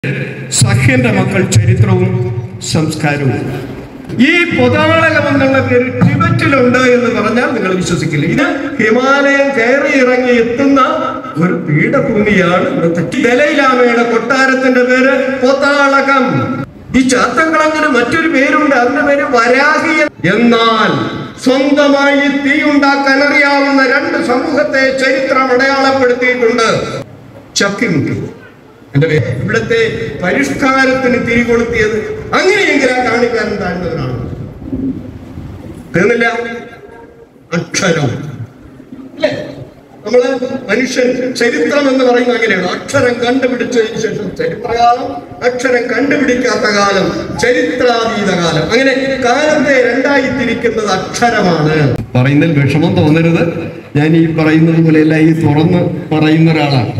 സഹ്യന്റെ മക്കൾ ചരിത്രവും സംസ്കാരവും ഈ പൊതാളകം എന്നുള്ള പേര് ടിബറ്റിലുണ്ട് എന്ന് പറഞ്ഞാൽ നിങ്ങൾ വിശ്വസിക്കില്ല ഇത് ഹിമാലയം കയറി ഇറങ്ങി എത്തുന്ന ഒരു പീഠഭൂമിയാണ് ഇവിടുത്തെ ദലൈലാമയുടെ കൊട്ടാരത്തിന്റെ പേര് പൊതാളകം ഈ ചാത്തങ്കളങ്ങനെ മറ്റൊരു പേരുണ്ട് അതിന്റെ പേര് വരാഹി എന്നാൽ സ്വന്തമായി തീ ഉണ്ടാക്കാൻ അറിയാവുന്ന രണ്ട് സമൂഹത്തെ ചരിത്രം അടയാളപ്പെടുത്തിയിട്ടുണ്ട് ചക്കിമുട്ടി എന്റെ പേര് ഇവിടുത്തെ പരിഷ്കാരത്തിന് തിരികൊളുത്തിയത് അങ്ങനെയെങ്കിൽ ആ കാണിക്കാരൻ താഴ്ന്നവരാണ് തീർന്നില്ല അക്ഷരം അല്ലേ നമ്മള് മനുഷ്യൻ ചരിത്രം എന്ന് പറയുന്നത് അങ്ങനെയാണ് അക്ഷരം കണ്ടുപിടിച്ചതിന് ശേഷം ചരിത്രകാലം അക്ഷരം കണ്ടുപിടിക്കാത്ത കാലം ചരിത്രാതീത കാലം അങ്ങനെ കാലത്തെ രണ്ടായി തിരിക്കുന്നത് അക്ഷരമാണ് പറയുന്നതിൽ വിഷമം തോന്നരുത് ഞാൻ ഈ പറയുന്നത് പോലെയല്ല ഈ തുറന്ന് പറയുന്ന ഒരാളാണ്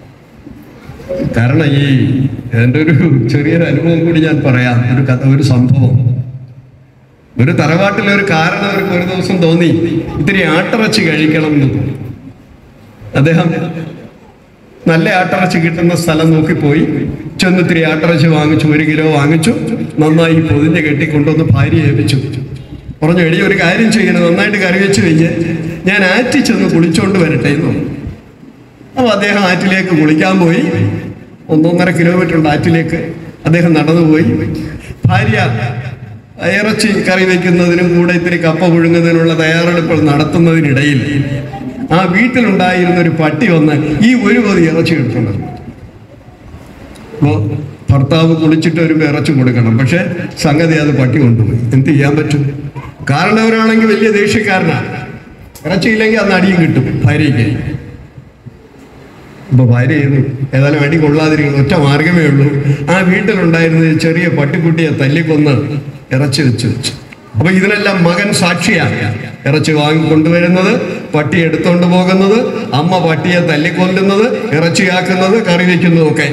കാരണം ഈ എൻ്റെ ഒരു ചെറിയൊരു അനുഭവം കൂടി ഞാൻ പറയാം ഒരു കഥ ഒരു സംഭവം ഒരു തറവാട്ടിലെ ഒരു കാരണം അവർക്ക് ഒരു ദിവസം തോന്നി ഇത്തിരി ആട്ടിറച്ചി കഴിക്കണം എന്ന് തോന്നി അദ്ദേഹം നല്ല ആട്ടിറച്ചി കിട്ടുന്ന സ്ഥലം നോക്കിപ്പോയി ചെന്ന് ഇത്തിരി ആട്ടിറച്ചി വാങ്ങിച്ചു ഒരു കിലോ വാങ്ങിച്ചു നന്നായി പൊതിഞ്ഞ് കെട്ടി കൊണ്ടുവന്ന് ഭാര്യ ഏൽപ്പിച്ചു പറഞ്ഞു എടി ഒരു കാര്യം ചെയ്യണം നന്നായിട്ട് കറി വെച്ച് കഴിഞ്ഞ് ഞാൻ ആറ്റി ചെന്ന് കുളിച്ചോണ്ട് വരട്ടെ എന്ന് പറഞ്ഞു അപ്പോൾ അദ്ദേഹം ആറ്റിലേക്ക് കുളിക്കാൻ പോയി ഒന്നൊന്നര കിലോമീറ്റർ ഉണ്ട് ആറ്റിലേക്ക് അദ്ദേഹം നടന്നുപോയി ഭാര്യ ഇറച്ചി കറി വയ്ക്കുന്നതിനും കൂടെ ഇത്തിരി കപ്പ പുഴുങ്ങുന്നതിനുള്ള തയ്യാറെടുപ്പുകൾ നടത്തുന്നതിനിടയിൽ ആ വീട്ടിലുണ്ടായിരുന്ന ഒരു പട്ടി വന്ന് ഈ ഒരു പൊതി ഇറച്ചി എടുത്തുണ്ട് അപ്പോൾ ഭർത്താവ് കുളിച്ചിട്ട് വരുമ്പോൾ ഇറച്ചി കൊടുക്കണം പക്ഷെ സംഗതി അത് പട്ടി കൊണ്ടുപോയി എന്ത് ചെയ്യാൻ പറ്റും കാരണവരാണെങ്കിൽ വലിയ ദേഷ്യക്കാരനാണ് ഇറച്ചിയില്ലെങ്കിൽ അന്ന് അടിയും കിട്ടും ഭാര്യയ്ക്ക് ഇപ്പൊ ഭാര്യ ചെയ്തു ഏതായാലും അടി കൊള്ളാതിരിക്കുന്ന ഒറ്റ മാർഗമേ ഉള്ളൂ ആ വീട്ടിലുണ്ടായിരുന്ന ഒരു ചെറിയ പട്ടിക്കുട്ടിയെ തല്ലിക്കൊന്ന് ഇറച്ചി വെച്ച് വെച്ചു അപ്പൊ ഇതിനെല്ലാം മകൻ സാക്ഷിയാണ് ഇറച്ചി വാങ്ങി കൊണ്ടുവരുന്നത് പട്ടി എടുത്തോണ്ട് പോകുന്നത് അമ്മ പട്ടിയെ തല്ലിക്കൊല്ലുന്നത് ഇറച്ചിയാക്കുന്നത് കറി വെക്കുന്നതും ഒക്കെ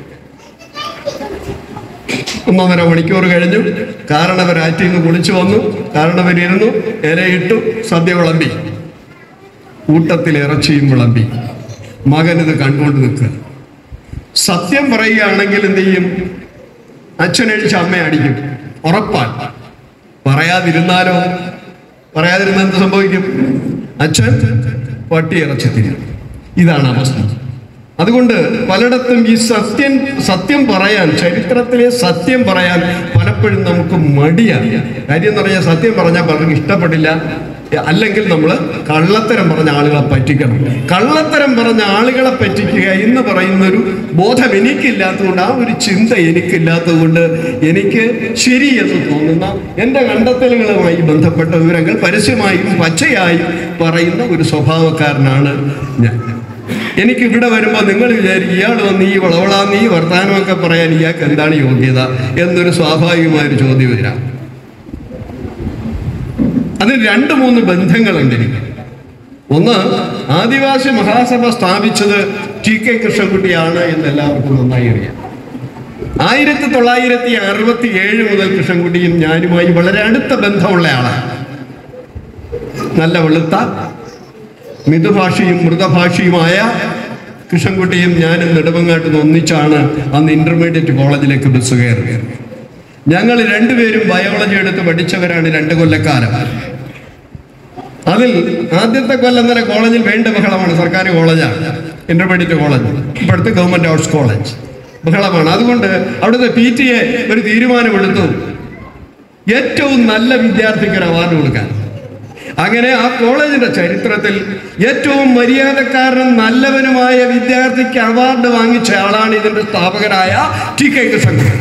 ഒന്നൊന്നര മണിക്കൂർ കഴിഞ്ഞു കാരണവരാറ്റിൽ നിന്ന് കുളിച്ചു വന്നു കാരണവരിരുന്നു ഇലയിട്ടു സദ്യ വിളമ്പി കൂട്ടത്തിൽ ഇറച്ചിയും വിളമ്പി മകൻ ഇത് കണ്ടുകൊണ്ട് നിൽക്കുക സത്യം പറയുകയാണെങ്കിൽ എന്ത് ചെയ്യും അച്ഛനടിച്ച് അമ്മയെ അടിക്കും ഉറപ്പാണ് പറയാതിരുന്നാലോ പറയാതിരുന്ന എന്ത് സംഭവിക്കും അച്ഛൻ പട്ടി ഇറച്ചി തിരിയും ഇതാണ് അവസ്ഥ അതുകൊണ്ട് പലയിടത്തും ഈ സത്യം സത്യം പറയാൻ ചരിത്രത്തിലെ സത്യം പറയാൻ പലപ്പോഴും നമുക്ക് മടിയാണ് കാര്യം എന്ന് പറഞ്ഞാൽ സത്യം പറഞ്ഞാൽ പലർക്കും ഇഷ്ടപ്പെട്ടില്ല അല്ലെങ്കിൽ നമ്മൾ കള്ളത്തരം പറഞ്ഞ ആളുകളെ പറ്റിക്കണം കള്ളത്തരം പറഞ്ഞ ആളുകളെ പറ്റിക്കുക എന്ന് പറയുന്നൊരു ബോധം എനിക്കില്ലാത്തതുകൊണ്ട് ആ ഒരു ചിന്ത എനിക്കില്ലാത്തതുകൊണ്ട് എനിക്ക് ശരി എന്ന് തോന്നുന്ന എൻ്റെ കണ്ടെത്തലുകളുമായി ബന്ധപ്പെട്ട വിവരങ്ങൾ പരസ്യമായും പച്ചയായും പറയുന്ന ഒരു സ്വഭാവക്കാരനാണ് ഞാൻ എനിക്ക് ഇവിടെ വരുമ്പോൾ നിങ്ങൾ വിചാരിക്കും ഇയാൾ വന്ന് ഈ വളവളാന്ന് ഈ വർത്തമാനമൊക്കെ പറയാൻ ഇയാൾക്ക് എന്താണ് യോഗ്യത എന്നൊരു സ്വാഭാവികമായൊരു ചോദ്യം വരാം അതിന് രണ്ട് മൂന്ന് ബന്ധങ്ങളുണ്ട് എനിക്ക് ഒന്ന് ആദിവാസി മഹാസഭ സ്ഥാപിച്ചത് ടി കെ കൃഷ്ണൻകുട്ടിയാണ് എന്ന് എല്ലാവർക്കും നന്നായി അറിയാം ആയിരത്തി തൊള്ളായിരത്തി അറുപത്തി ഏഴ് മുതൽ കൃഷ്ണൻകുട്ടിയും ഞാനുമായി വളരെ അടുത്ത ബന്ധമുള്ള ആളാണ് നല്ല വെളുത്ത മിതുഭാഷയും മൃതഭാഷയുമായ കൃഷ്ണൻകുട്ടിയും ഞാനും നെടുമങ്ങാട്ട് നിന്ന് ഒന്നിച്ചാണ് അന്ന് ഇന്റർമീഡിയറ്റ് കോളേജിലേക്ക് ബസ് കയറിയത് ഞങ്ങൾ രണ്ടുപേരും ബയോളജി എടുത്ത് പഠിച്ചവരാണ് രണ്ട് കൊല്ലക്കാലം അതിൽ ആദ്യത്തെ കൊല്ലം വരെ കോളേജിൽ വേണ്ട ബഹളമാണ് സർക്കാർ കോളേജാണ് ഇന്റർമീഡിയറ്റ് കോളേജ് ഇപ്പോഴത്തെ ഗവൺമെന്റ് ആർട്സ് കോളേജ് ബഹളമാണ് അതുകൊണ്ട് അവിടുത്തെ പി ടി എ ഒരു തീരുമാനമെടുത്തു ഏറ്റവും നല്ല വിദ്യാർത്ഥിക്ക് ഒരു അവാർഡ് കൊടുക്കാൻ അങ്ങനെ ആ കോളേജിന്റെ ചരിത്രത്തിൽ ഏറ്റവും മര്യാദക്കാരനും നല്ലവനുമായ വിദ്യാർത്ഥിക്ക് അവാർഡ് വാങ്ങിച്ച ആളാണ് ഇതിന്റെ സ്ഥാപകനായ ടി കെ കൃഷ്ണൻകുട്ടി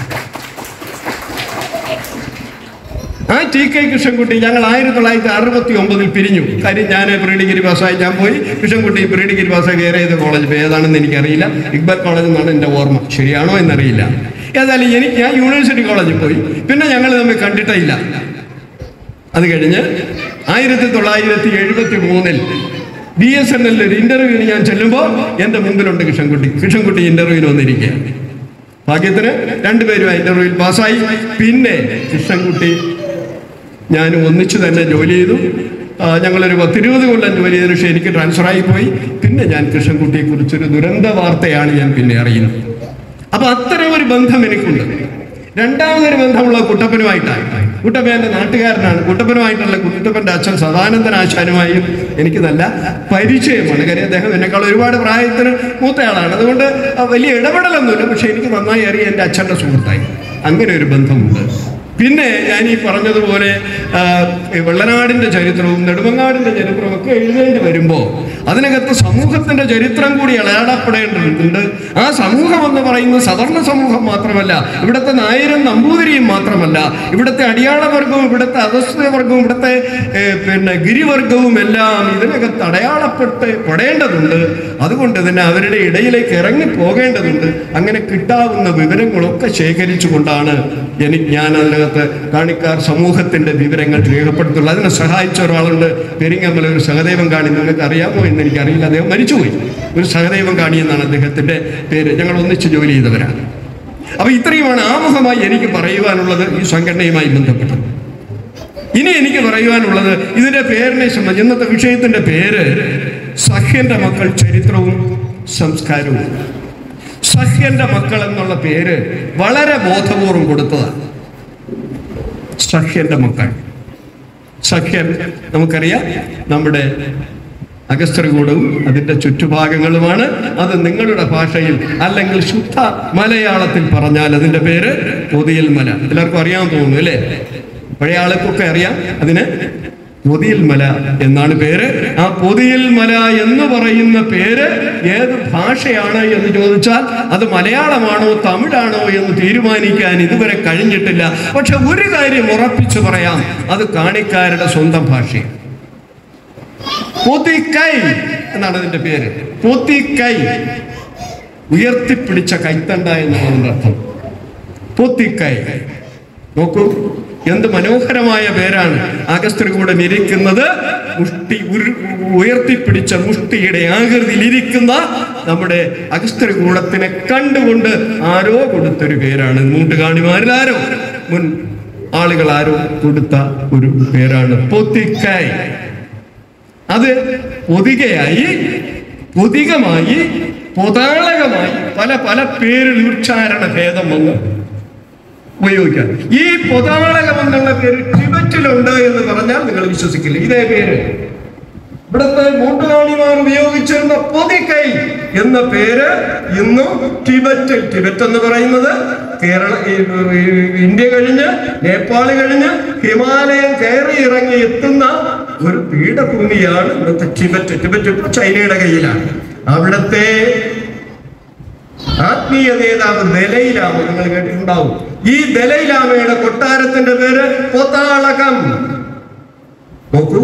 ആ ടി കെ കൃഷ്ണൻകുട്ടി ഞങ്ങൾ ആയിരത്തി തൊള്ളായിരത്തി അറുപത്തി ഒമ്പതിൽ പിരിഞ്ഞു കാര്യം ഞാൻ പ്രീ ഡിഗ്രി പാസ്സായി ഞാൻ പോയി കൃഷ്ണൻകുട്ടി പ്രീ ഡിഗ്രി പാസ്സായി കയറി ചെയ്ത കോളേജ് ഇപ്പോൾ ഏതാണെന്ന് എനിക്കറിയില്ല ഇക്ബാൽ കോളേജ് എന്നാണ് എൻ്റെ ഓർമ്മ ശരിയാണോ എന്നറിയില്ല ഏതായാലും എനിക്ക് ഞാൻ യൂണിവേഴ്സിറ്റി കോളേജിൽ പോയി പിന്നെ ഞങ്ങൾ തമ്മിൽ കണ്ടിട്ടേ ഇല്ല അത് കഴിഞ്ഞ് ആയിരത്തി തൊള്ളായിരത്തി എഴുപത്തി മൂന്നിൽ ബി എസ് എൻ എല്ലിൽ ഒരു ഇന്റർവ്യൂവിന് ഞാൻ ചെല്ലുമ്പോൾ എൻ്റെ മുമ്പിലുണ്ട് കൃഷ്ണൻകുട്ടി കൃഷ്ണൻകുട്ടി ഇന്റർവ്യൂവിന് വന്നിരിക്കുകയാണ് ഭാഗ്യത്തിന് രണ്ടുപേരും ആ ഇന്റർവ്യൂവിൽ പാസ്സായി പിന്നെ കൃഷ്ണൻകുട്ടി ഞാൻ ഒന്നിച്ചു തന്നെ ജോലി ചെയ്തു ആ, ഞങ്ങളൊരു പത്തിരുപത് കൊല്ലം ജോലി ചെയ്തതിനു ശേഷം എനിക്ക് ട്രാൻസ്ഫർ ആയി പോയി പിന്നെ ഞാൻ കൃഷ്ണൻകുട്ടിയെ കുറിച്ചൊരു ദുരന്ത വാർത്തയാണ് ഞാൻ പിന്നെ അറിയുന്നത് അപ്പൊ അത്തരം ഒരു ബന്ധം എനിക്കുണ്ട് രണ്ടാമതൊരു ബന്ധമുള്ള കുട്ടപ്പനുമായിട്ടാണ് കുട്ടപ്പൻ എൻ്റെ നാട്ടുകാരനാണ് കുട്ടപ്പനുമായിട്ടുള്ള കുട്ടപ്പൻ്റെ അച്ഛൻ സദാനന്ദൻ ആശാനുമായും എനിക്ക് നല്ല പരിചയമാണ് കാര്യം അദ്ദേഹം എന്നെക്കാൾ ഒരുപാട് പ്രായത്തിന് മൂത്തയാളാണ് അതുകൊണ്ട് വലിയ ഇടപെടലൊന്നുമില്ല പക്ഷെ എനിക്ക് നന്നായി അറിയാം എൻ്റെ അച്ഛൻ്റെ സുഹൃത്തായി അങ്ങനെ ഒരു ബന്ധമുണ്ട് പിന്നെ ഞാൻ ഈ പറഞ്ഞതുപോലെ ആ, ഈ വെള്ളനാടിന്റെ ചരിത്രവും നെടുമങ്ങാടിന്റെ ചരിത്രവും ഒക്കെ എഴുതേണ്ടി വരുമ്പോൾ അതിനകത്ത് സമൂഹത്തിന്റെ ചരിത്രം കൂടി ഇളയാടപ്പെടേണ്ടതുണ്ട് ആ സമൂഹം എന്ന് പറയുന്നത് സവർണ സമൂഹം മാത്രമല്ല ഇവിടുത്തെ നായരും നമ്പൂതിരിയും മാത്രമല്ല ഇവിടുത്തെ അടിയാളവർഗവും ഇവിടുത്തെ അധസ്ഥവർഗവും ഇവിടുത്തെ ഏ, പിന്നെ ഗിരിവർഗവും എല്ലാം ഇതിനകത്ത് അടയാളപ്പെട്ട് പെടേണ്ടതുണ്ട് അതുകൊണ്ട് തന്നെ അവരുടെ ഇടയിലേക്ക് ഇറങ്ങി പോകേണ്ടതുണ്ട് അങ്ങനെ കിട്ടാവുന്ന വിവരങ്ങളൊക്കെ ശേഖരിച്ചുകൊണ്ടാണ് എനിക്ക് ഞാൻ അതിനകത്ത് കാണിക്കാർ സമൂഹത്തിന്റെ വിവരങ്ങൾ രേഖപ്പെടുത്തുള്ളൂ അതിനെ സഹായിച്ച ഒരാളുണ്ട് പെരിങ്ങമ്മല ഒരു സഹദൈവം കാണി നിങ്ങൾക്ക് അറിയാമോ എന്ന് എനിക്കറിയില്ല അദ്ദേഹം മരിച്ചുപോയി ഒരു സഹദൈവം കാണി എന്നാണ് അദ്ദേഹത്തിന്റെ പേര് ഞങ്ങൾ ഒന്നിച്ച് ജോലി ചെയ്തവരാണ് അപ്പൊ ഇത്രയുമാണ് ആമുഖമായി എനിക്ക് പറയുവാനുള്ളത് ഈ സംഘടനയുമായി ബന്ധപ്പെട്ടത് ഇനി എനിക്ക് പറയുവാനുള്ളത് ഇതിന്റെ പേരിനെ സംബന്ധിച്ച് ഇന്നത്തെ വിഷയത്തിന്റെ പേര് സഹ്യന്റെ മക്കൾ ചരിത്രവും സംസ്കാരവും സഹ്യന്റെ മക്കൾ എന്നുള്ള പേര് വളരെ ബോധപൂർവം കൊടുത്തതാണ് സഹ്യന്റെ മക്കൾ സഖ്യൻ നമുക്കറിയാം നമ്മുടെ അഗസ്ത്യകൂടവും അതിന്റെ ചുറ്റുഭാഗങ്ങളുമാണ് അത് നിങ്ങളുടെ ഭാഷയിൽ അല്ലെങ്കിൽ ശുദ്ധ മലയാളത്തിൽ പറഞ്ഞാൽ അതിന്റെ പേര് പൊതിയൽ മല എല്ലാവർക്കും അറിയാൻ തോന്നുന്നു അല്ലേ പഴയ ആൾക്കൊക്കെ അറിയാം അതിന് പൊതിയൽ മല എന്നാണ് പേര് ആ പൊതിയൽ മല എന്ന് പറയുന്ന പേര് ഏത് ഭാഷയാണ് എന്ന് ചോദിച്ചാൽ അത് മലയാളമാണോ തമിഴാണോ എന്ന് തീരുമാനിക്കാൻ ഇതുവരെ കഴിഞ്ഞിട്ടില്ല പക്ഷെ ഒരു കാര്യം ഉറപ്പിച്ചു പറയാം അത് കാണിക്കാരുടെ സ്വന്തം ഭാഷയാണ് പൊതിക്കൈ എന്നാണ് അതിന്റെ പേര് പൊതിക്കൈ ഉയർത്തിപ്പിടിച്ച കൈത്തണ്ട എന്നാണ് അതിന്റെ അർത്ഥം പൊത്തിക്കൈ നോക്കൂ എന്ത് മനോഹരമായ പേരാണ് അഗസ്ത്യകൂടം ഇരിക്കുന്നത് മുഷ്ടി ഉരു- ഉയർത്തിപ്പിടിച്ച മുഷ്ടിയുടെ ആകൃതിയിൽ ഇരിക്കുന്ന നമ്മുടെ അഗസ്ത്യകൂടത്തിനെ കണ്ടുകൊണ്ട് ആരോ കൊടുത്തൊരു പേരാണ് മൂട്ടുകാണിമാരിൽ ആരോ മുൻ ആളുകൾ ആരോ കൊടുത്ത ഒരു പേരാണ് പൊത്തിക്കൈ അത് പൊതികയായി പൊതികമായി പൊതാളകമായി പല പല പേരിൽ ഉച്ചാരണ ഭേദം വന്ന് ഉപയോഗിക്കാം ഈ പൊതാളകം എന്നുള്ള പേര് ടിബറ്റിലുണ്ട് എന്ന് പറഞ്ഞാൽ നിങ്ങൾ വിശ്വസിക്കില്ല ഇതേ പേര് ഇവിടുത്തെ മൂട്ടുകാണിമാർ ഉപയോഗിച്ചിരുന്ന പൊതിക്കൈ എന്ന പേര് ഇന്നും ടിബറ്റിൽ ടിബറ്റ് എന്ന് പറയുന്നത് കേരള ഈ- ഈ- ഇന്ത്യ കഴിഞ്ഞ് നേപ്പാൾ കഴിഞ്ഞ് ഹിമാലയം കയറി ഇറങ്ങി എത്തുന്ന ഒരു പീഠഭൂമിയാണ് ഇന്നത്തെ ടിബറ്റ് ടിബറ്റ് ഇപ്പോൾ ചൈനയുടെ കയ്യിലാണ് അവിടുത്തെ ആത്മീയ നേതാവ് ദലൈലാമ നിങ്ങൾ കേട്ടിട്ടുണ്ടാവും ഈ ദലൈലാമയുടെ കൊട്ടാരത്തിന്റെ പേര് പൊത്താളകം നോക്കൂ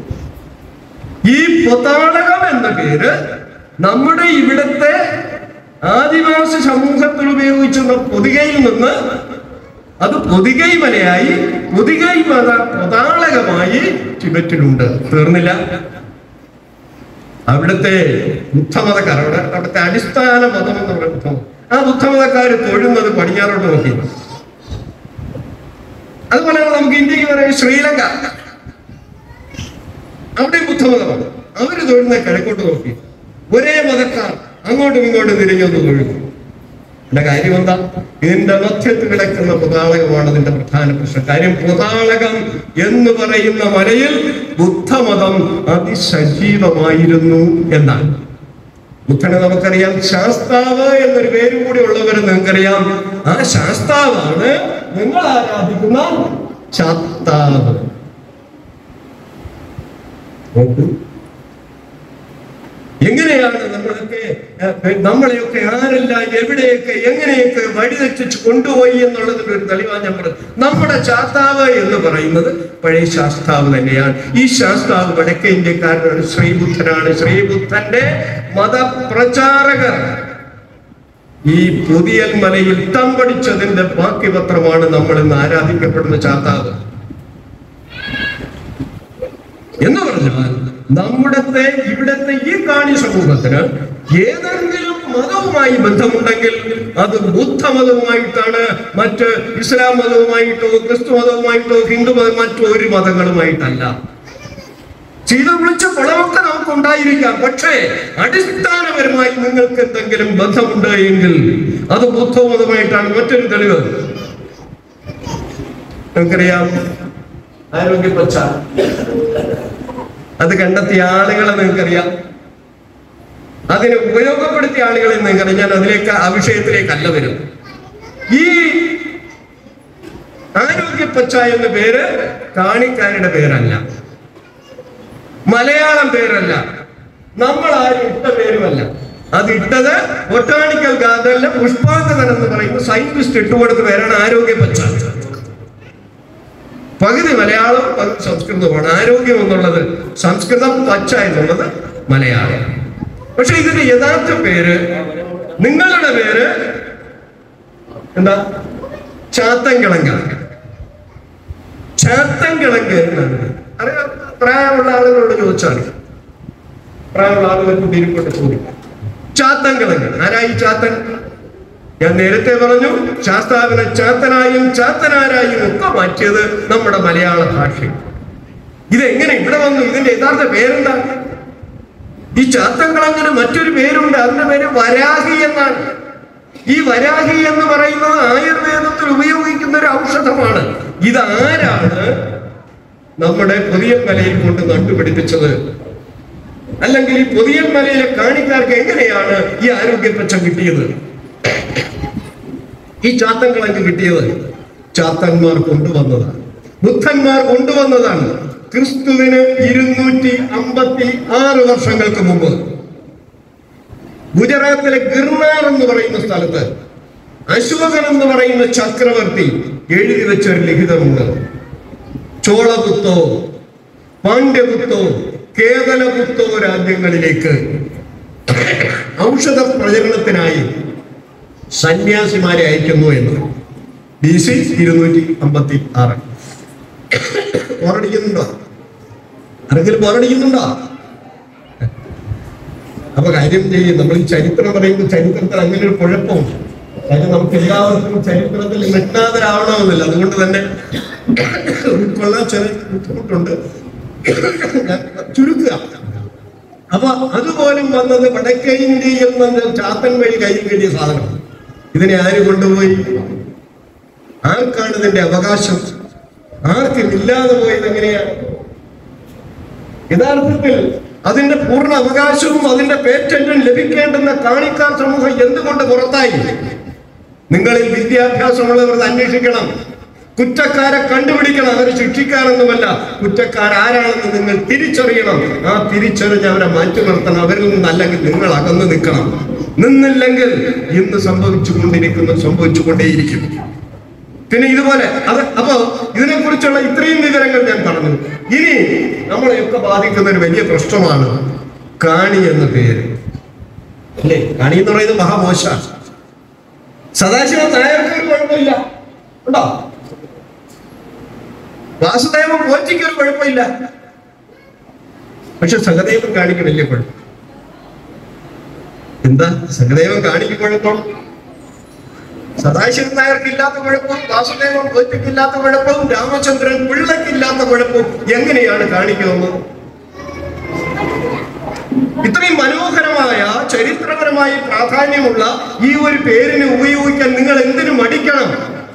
ഈ പൊത്താളകം എന്ന പേര് നമ്മുടെ ഇവിടുത്തെ ആദിവാസി സമൂഹത്തിൽ ഉപയോഗിച്ചിരുന്ന പൊതികയിൽ നിന്ന് അത് പൊതികൈ മലയായി പൊതികൈ മത പൊതാളകമായി ടിബറ്റിലുണ്ട് തീർന്നില്ല അവിടുത്തെ ബുദ്ധമതക്കാർ അവിടെ അവിടുത്തെ അടിസ്ഥാന മതം എന്ന് പറയുന്നത് ബുദ്ധമതം. ആ ബുദ്ധമതക്കാർ തൊഴുന്നത് പടിഞ്ഞാറോട്ട് നോക്കി അതുപോലെ നമുക്ക് ഇന്ത്യക്ക് പറയാം ശ്രീലങ്ക അവിടെ ബുദ്ധമതമാണ് അവര് തൊഴുന്ന കിഴക്കോട്ട് നോക്കി ഒരേ മതക്കാർ അങ്ങോട്ടും ഇങ്ങോട്ടും തിരിഞ്ഞൊന്ന് തൊഴുന്നു എന്റെ കാര്യം എന്താ ഇതിന്റെ മധ്യത്തിൽ കിടക്കുന്ന പുതാളകമാണ് ഇതിന്റെ പ്രധാന പ്രശ്നം കാര്യം പുതാളകം എന്ന് പറയുന്ന മലയിൽ ബുദ്ധമതം അതിസജീവമായിരുന്നു എന്നാണ് ബുദ്ധനെ നമുക്കറിയാം ശാസ്താവ് എന്നൊരു പേരും കൂടി ഉള്ളവർ നിങ്ങൾക്കറിയാം ആ ശാസ്താവാണ് നിങ്ങൾ ആരാധിക്കുന്ന ചാത്താവ് നോക്കൂ എങ്ങനെയാണ് നമ്മളൊക്കെ ഏഹ്, നമ്മളെയൊക്കെ ആരെല്ലാം എവിടെയൊക്കെ എങ്ങനെയൊക്കെ വഴിതെറ്റിച്ച് കൊണ്ടുപോയി എന്നുള്ളതിന്റെ ഒരു തെളിവാണ് ഞാൻ പറഞ്ഞത് നമ്മുടെ ശാസ്താവ് എന്ന് പറയുന്നത് പഴയ ശാസ്താവ് തന്നെയാണ് ഈ ശാസ്താവ് വടക്കേ ഇന്ത്യക്കാരനാണ് ശ്രീബുദ്ധനാണ് ശ്രീബുദ്ധന്റെ മതപ്രചാരകർ ഈ പുതിയൽ മലയിൽ തമ്പടിച്ചതിന്റെ ബാക്കി പത്രമാണ് നമ്മൾ ഇന്ന് ആരാധിക്കപ്പെടുന്ന ചാത്താവ് എന്ന് പറഞ്ഞാൽ നമ്മുടത്തെ ഇവിടത്തെ ഈ കാണി സമൂഹത്തിന് ഏതെങ്കിലും മതവുമായി ബന്ധമുണ്ടെങ്കിൽ അത് ബുദ്ധമതവുമായിട്ടാണ് മറ്റ് ഇസ്ലാം മതവുമായിട്ടോ ക്രിസ്തു മതവുമായിട്ടോ ഹിന്ദു മതം മറ്റോ ഒരു മതങ്ങളുമായിട്ടല്ല ചെയ്ത് വിളിച്ച കുളമൊക്കെ നമുക്ക് ഉണ്ടായിരിക്കാം പക്ഷേ അടിസ്ഥാനപരമായി നിങ്ങൾക്ക് എന്തെങ്കിലും ബന്ധമുണ്ട് എങ്കിൽ അത് ബുദ്ധമതമായിട്ടാണ് മറ്റൊരു തെളിവ് നമുക്കറിയാം ആരോഗ്യ പച്ച അത് കണ്ടെത്തിയ ആളുകളെ നിങ്ങൾക്കറിയാം അതിനെ ഉപയോഗപ്പെടുത്തിയ ആളുകളെ നിങ്ങൾക്കറിയാം ഞാൻ അതിലേക്ക് ആ വിഷയത്തിലേക്കല്ല വരും ഈ ആരോഗ്യപ്പച്ച എന്ന പേര് കാണിക്കാരുടെ പേരല്ല മലയാളം പേരല്ല നമ്മൾ ആരും ഇട്ട പേരുമല്ല അത് ഇട്ടത് ബൊട്ടാണിക്കൽ ഗാർഡനിലെ പുഷ്പാങ്കതൻ എന്ന് പറയുന്ന സയന്റിസ്റ്റ് ഇട്ടുകൊടുത്ത പേരാണ് ആരോഗ്യപ്പച്ച പകുതി മലയാളം പകുതി സംസ്കൃതമാണ് ആരോഗ്യം എന്നുള്ളത് സംസ്കൃതം പച്ച എന്നുള്ളത് മലയാളം പക്ഷെ ഇതിന്റെ യഥാർത്ഥ പേര് നിങ്ങളുടെ പേര് എന്താ ചാത്തൻകിളങ്ക ചാത്തൻകിളങ്ക് എന്നാണ് അറിയാം പ്രായമുള്ള ആളുകളോട് ചോദിച്ചാൽ പ്രായമുള്ള ആളുകൾക്ക് തിരിപ്പോട്ട് ചോദിക്കാം ചാത്തൻകിളങ്ക് ആരായി ചാത്തൻ ഞാൻ നേരത്തെ പറഞ്ഞു ശാസ്താവിനെ ചാത്തനായും ചാത്തനാരായും ഒക്കെ മാറ്റിയത് നമ്മുടെ മലയാള ഭാഷ ഇതെങ്ങനെ ഇവിടെ വന്നു ഇതിന്റെ യഥാർത്ഥ പേരെന്താ ഈ ചാത്തൻകിളങ്ങിന് മറ്റൊരു പേരുണ്ട് അതിന്റെ പേര് വരാഹി എന്നാണ് ഈ വരാഹി എന്ന് പറയുന്നത് ആയുർവേദത്തിൽ ഉപയോഗിക്കുന്ന ഒരു ഔഷധമാണ് ഇതാരാണ് നമ്മുടെ പുതിയ മലയിൽ കൊണ്ട് നട്ടുപിടിപ്പിച്ചത് അല്ലെങ്കിൽ ഈ പുതിയ മലയിലെ കാണിക്കാർക്ക് എങ്ങനെയാണ് ഈ ആരോഗ്യപ്രശ്നം കിട്ടിയത് ഈ ചാത്തൻകിളങ്ക് കിട്ടിയത് ചാത്തന്മാർ കൊണ്ടുവന്നതാണ് ബുദ്ധന്മാർ കൊണ്ടുവന്നതാണ് ക്രിസ്തുവിന് ഇരുന്നൂറ്റി അമ്പത്തി ആറ് വർഷങ്ങൾക്ക് മുമ്പ് ഗുജറാത്തിലെ ഗിർനാർ എന്ന് പറയുന്ന സ്ഥലത്ത് അശോകൻ എന്ന് പറയുന്ന ചക്രവർത്തി എഴുതി വെച്ച ഒരു ലിഖിതമുണ്ട് ചോളപുത്തോ പാണ്ഡ്യപുത്തോ കേവലപുത്തോ രാജ്യങ്ങളിലേക്ക് ഔഷധ പ്രചരണത്തിനായി സന്യാസിമാരെ അയക്കുന്നു എന്ന് ബി സി ഇരുന്നൂറ്റി അമ്പത്തി ആറ് പോരടിക്കുന്നുണ്ടോ ആരെങ്കിലും പോരടിക്കുന്നുണ്ടോ അപ്പൊ കാര്യം ചെയ്യും നമ്മൾ ഈ ചരിത്രം പറയുമ്പോൾ ചരിത്രത്തിൽ അങ്ങനെ ഒരു കുഴപ്പമുണ്ട് കാര്യം നമുക്ക് എല്ലാവർക്കും ചരിത്രത്തിൽ നിഷ്ണാതരാവണമെന്നില്ല അതുകൊണ്ട് തന്നെ ഉൾക്കൊള്ളാൻ ചെറിയ ബുദ്ധിമുട്ടുണ്ട് ഞാൻ ചുരുക്കുക അപ്പൊ അതുപോലും വന്നത് വടക്കേ ഇന്ത്യയിൽ നിന്ന് ചാത്തൻ വഴി കയ്യിൽ കിട്ടിയ സാധനം ഇതിനെ ആര് കൊണ്ടുപോയി ആർക്കാണ് ഇതിന്റെ അവകാശം ആർക്കും ഇല്ലാതെ പോയത് എങ്ങനെയാണ് യഥാർത്ഥത്തിൽ അതിന്റെ പൂർണ്ണ അവകാശവും അതിന്റെ പേറ്റന്റും ലഭിക്കേണ്ടുന്ന കാണിക്കാർ സമൂഹം എന്തുകൊണ്ട് പുറത്തായി നിങ്ങളിൽ വിദ്യാഭ്യാസമുള്ളവർ അന്വേഷിക്കണം കുറ്റക്കാരെ കണ്ടുപിടിക്കണം അവരെ ശിക്ഷിക്കാനൊന്നുമല്ല കുറ്റക്കാരാരാണെന്ന് നിങ്ങൾ തിരിച്ചറിയണം ആ തിരിച്ചറിഞ്ഞ് അവരെ മാറ്റി നിർത്തണം അവരിൽ നിന്ന് അല്ലെങ്കിൽ നിങ്ങൾ അകന്നു നിൽക്കണം നിന്നില്ലെങ്കിൽ ഇന്ന് സംഭവിച്ചുകൊണ്ടിരിക്കുന്നത് സംഭവിച്ചുകൊണ്ടേയിരിക്കും പിന്നെ ഇതുപോലെ അത് അപ്പോ ഇതിനെ കുറിച്ചുള്ള ഇത്രയും വിവരങ്ങൾ ഞാൻ പറഞ്ഞു ഇനി നമ്മളെയൊക്കെ ബാധിക്കുന്ന ഒരു വലിയ പ്രശ്നമാണ് കാണി എന്ന പേര് അല്ലേ കാണി എന്ന് പറയുന്നത് മഹാമോശ സദാശിവ നായർക്ക് ഒരു കുഴപ്പമില്ല ഉണ്ടോ വാസുദേവൻ പോറ്റിക്ക് ഒരു കുഴപ്പമില്ല പക്ഷെ സഹദേവൻ കാണിക്ക് വലിയ കുഴപ്പം എന്താ സഹദേവൻ കാണിക്ക് കുഴപ്പം സദാശിവൻ നായർക്ക് ഇല്ലാത്ത കുഴപ്പവും വാസുദേവൻ പോറ്റിക്ക് ഇല്ലാത്ത കുഴപ്പവും രാമചന്ദ്രൻ പിള്ളയ്ക്ക് ഇല്ലാത്ത കുഴപ്പവും എങ്ങനെയാണ് കാണിക്കുന്നത് ഇത്രയും മനോഹരമായ ചരിത്രപരമായി പ്രാധാന്യമുള്ള ഈ ഒരു പേരിനെ ഉപയോഗിക്കാൻ നിങ്ങൾ എന്തിനു മടിക്കണം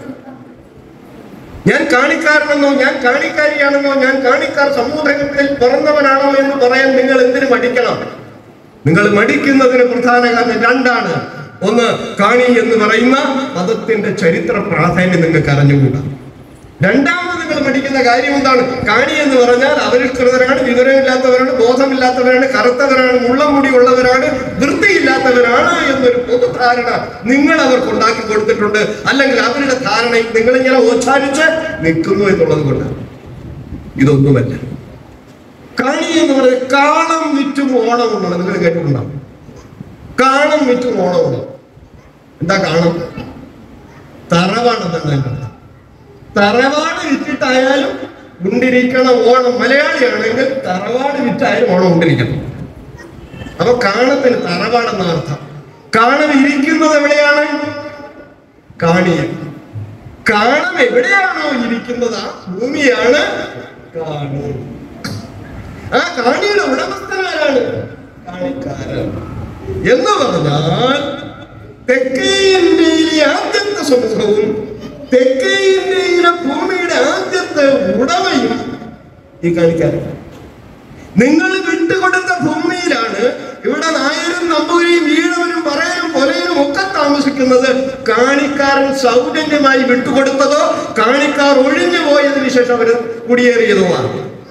ഞാൻ കാണിക്കാരനെന്നോ ഞാൻ കാണിക്കാരിയാണെന്നോ ഞാൻ കാണിക്കാർ സമൂഹത്തിൽ പിറന്നവനാണോ എന്ന് പറയാൻ നിങ്ങൾ എന്തിനു മടിക്കണം നിങ്ങൾ മടിക്കുന്നതിന് പ്രധാന കാരണം രണ്ടാണ് ഒന്ന് കാണി എന്ന് പറയുന്ന പദത്തിന്റെ ചരിത്ര പ്രാധാന്യം നിങ്ങൾക്ക് അറിഞ്ഞുകൂടാ രണ്ടാമത് നിങ്ങൾ പഠിക്കുന്ന കാര്യം എന്താണ് കാണി എന്ന് പറഞ്ഞാൽ അവരിഷ്കൃതരാണ് വിവരമില്ലാത്തവരാണ് ബോധമില്ലാത്തവരാണ് കറുത്തവരാണ് മുള്ളമുടി ഉള്ളവരാണ് വൃത്തിയില്ലാത്തവരാണ് എന്നൊരു പൊതുധാരണ നിങ്ങൾ അവർക്ക് ഉണ്ടാക്കി കൊടുത്തിട്ടുണ്ട് അല്ലെങ്കിൽ അവരുടെ ധാരണയിൽ നിങ്ങൾ ഇങ്ങനെ ഓച്ചാരിച്ച് നിൽക്കുന്നു എന്നുള്ളത് കൊണ്ട് ഇതൊന്നുമല്ല കാണി എന്ന് പറയുന്നത് കാളം വിറ്റും ഓണം എന്നാണ് നിങ്ങൾ കേട്ടിട്ടുണ്ടാവും കാളം വിറ്റും ഓണം എന്താ കാണം തറവാണെന്നാണ് എൻ്റെ അർത്ഥം. തറവാട് വിറ്റിട്ടായാലും ഉണ്ടിരിക്കണം ഓണം മലയാളിയാണെങ്കിൽ തറവാട് വിറ്റായാലും ഓണം ഉണ്ടിരിക്കണം അപ്പൊ കാണത്തിന് തറവാടെന്ന അർത്ഥം കാണം ഇരിക്കുന്നത് എവിടെയാണ് കാണിയിൽ കാണം എവിടെയാണോ ഇരിക്കുന്നത് ആ ഭൂമിയാണ് കാണി ആ കാണിയുടെ ഉടമസ്ഥനാരാണ് കാണിക്കാരൻ എന്ന് പറഞ്ഞാൽ തെക്കേ ഇന്ത്യയിലെ ആദ്യത്തെ സമൂഹവും തെക്കേ ഇന്ത്യയിലെ ഭൂമിയുടെ ആദ്യത്തെ ഉടമയും ഈ കാണിക്കാരൻ നിങ്ങൾ വിട്ടുകൊടുത്ത ഭൂമിയിലാണ് ഇവിടെ നായരും നമ്പൂരിയും ഈഴവനും പറയനും കൊലയനും ഒക്കെ താമസിക്കുന്നത് കാണിക്കാരൻ സൗജന്യമായി വിട്ടുകൊടുത്തതോ കാണിക്കാർ ഒഴിഞ്ഞു പോയതിനു ശേഷം അവർ കുടിയേറിയതുമാണ്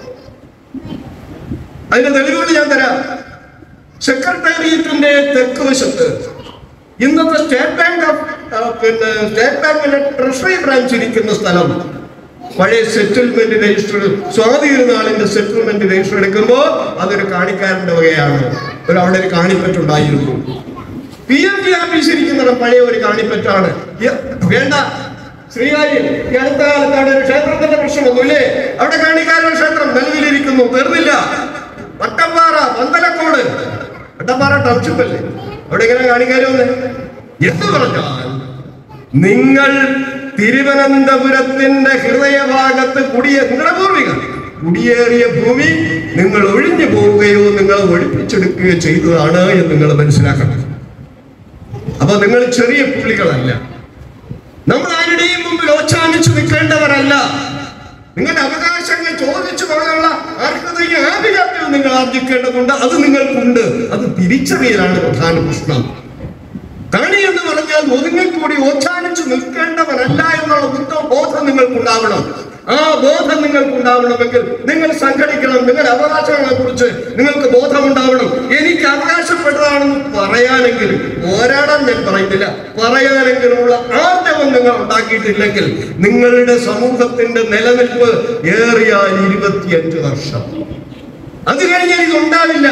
അതിന്റെ തെളിവുകൾ ഞാൻ തരാം സെക്രട്ടേറിയറ്റിന്റെ തെക്ക് വശത്ത് ഇന്നത്തെ സ്റ്റേറ്റ് ബാങ്ക് ഓഫ് ആ, പിന്നെ സ്റ്റേറ്റ് ബാങ്കിന്റെ ട്രഷറി ബ്രാഞ്ച് ഇരിക്കുന്ന സ്ഥലം പഴയ സെറ്റിൽമെന്റ് രജിസ്റ്റർ സ്വാതി നാളിന്റെ സെറ്റിൽമെന്റ് രജിസ്റ്റർ എടുക്കുമ്പോൾ അതൊരു കാണിക്കാരന്റെ വകയാണ് ഒരു അവിടെ ഒരു കാണിപ്പറ്റുണ്ടായിരുന്നു പി എം ജി ഓഫീസ് ഇരിക്കുന്നിടം പഴയ ഒരു കാണിപ്പറ്റാണ് യ- വേണ്ട ശ്രീകാര്യം ഈ അടുത്ത കാലത്ത് അവിടെ ഒരു ക്ഷേത്രത്തിന്റെ പ്രശ്നമൊന്നുമില്ലേ അവിടെ കാണിക്കാരുടെ ക്ഷേത്രം നിലവിലിരിക്കുന്നു തീർന്നില്ല വട്ടപ്പാറ പന്തലക്കോട് വട്ടപ്പാറ ടൗൺഷിപ്പ് അല്ലേ അവിടെ എങ്ങനെ കാണിക്കാരും എന്ന് പറഞ്ഞാൽ നിങ്ങൾ തിരുവനന്തപുരത്തിന്റെ ഹൃദയഭാഗത്ത് കുടിയേ നിങ്ങളുടെ പൂർവികർ കുടിയേറിയ ഭൂമി നിങ്ങൾ ഒഴിഞ്ഞു പോവുകയോ നിങ്ങൾ ഒഴിപ്പിച്ചെടുക്കുകയോ ചെയ്തതാണ് എന്ന് നിങ്ങൾ മനസ്സിലാക്കണം അപ്പൊ നിങ്ങൾ ചെറിയ പുള്ളികളല്ല നമ്മൾ ആരുടെയും മുമ്പിൽ ഓച്ചാനിച്ചു നിൽക്കേണ്ടവരല്ല നിങ്ങളുടെ അവകാശങ്ങൾ ചോദിച്ചു പോകാനുള്ള അർഹതയും ആഭിജാത്യവും നിങ്ങൾ ആർജിക്കേണ്ടതുണ്ട് അത് നിങ്ങൾക്കുണ്ട് അത് തിരിച്ചറിയലാണ് പ്രധാന പ്രശ്നം കാണി എന്ന് പറഞ്ഞാൽ ഒതുങ്ങിൽ കൂടി ഓച്ചാനിച്ചു നിൽക്കേണ്ടവരല്ല എന്നുള്ള ഉത്തമ ബോധം നിങ്ങൾക്കുണ്ടാവണം ആ ബോധം നിങ്ങൾക്കുണ്ടാവണമെങ്കിൽ നിങ്ങൾ സംഘടിക്കണം നിങ്ങളുടെ അവകാശങ്ങളെ കുറിച്ച് നിങ്ങൾക്ക് ബോധമുണ്ടാവണം എനിക്ക് അവകാശപ്പെട്ടതാണെന്ന് പറയാനെങ്കിലും പോരാടാൻ ഞാൻ പറയുന്നില്ല പറയാനെങ്കിലുമുള്ള ആർജവം നിങ്ങൾ ഉണ്ടാക്കിയിട്ടില്ലെങ്കിൽ നിങ്ങളുടെ സമൂഹത്തിന്റെ നിലനിൽപ്പ് ഏറിയാൽ ഇരുപത്തിയഞ്ച് വർഷം അത് കഴിഞ്ഞാൽ ഇത് ഉണ്ടാവില്ല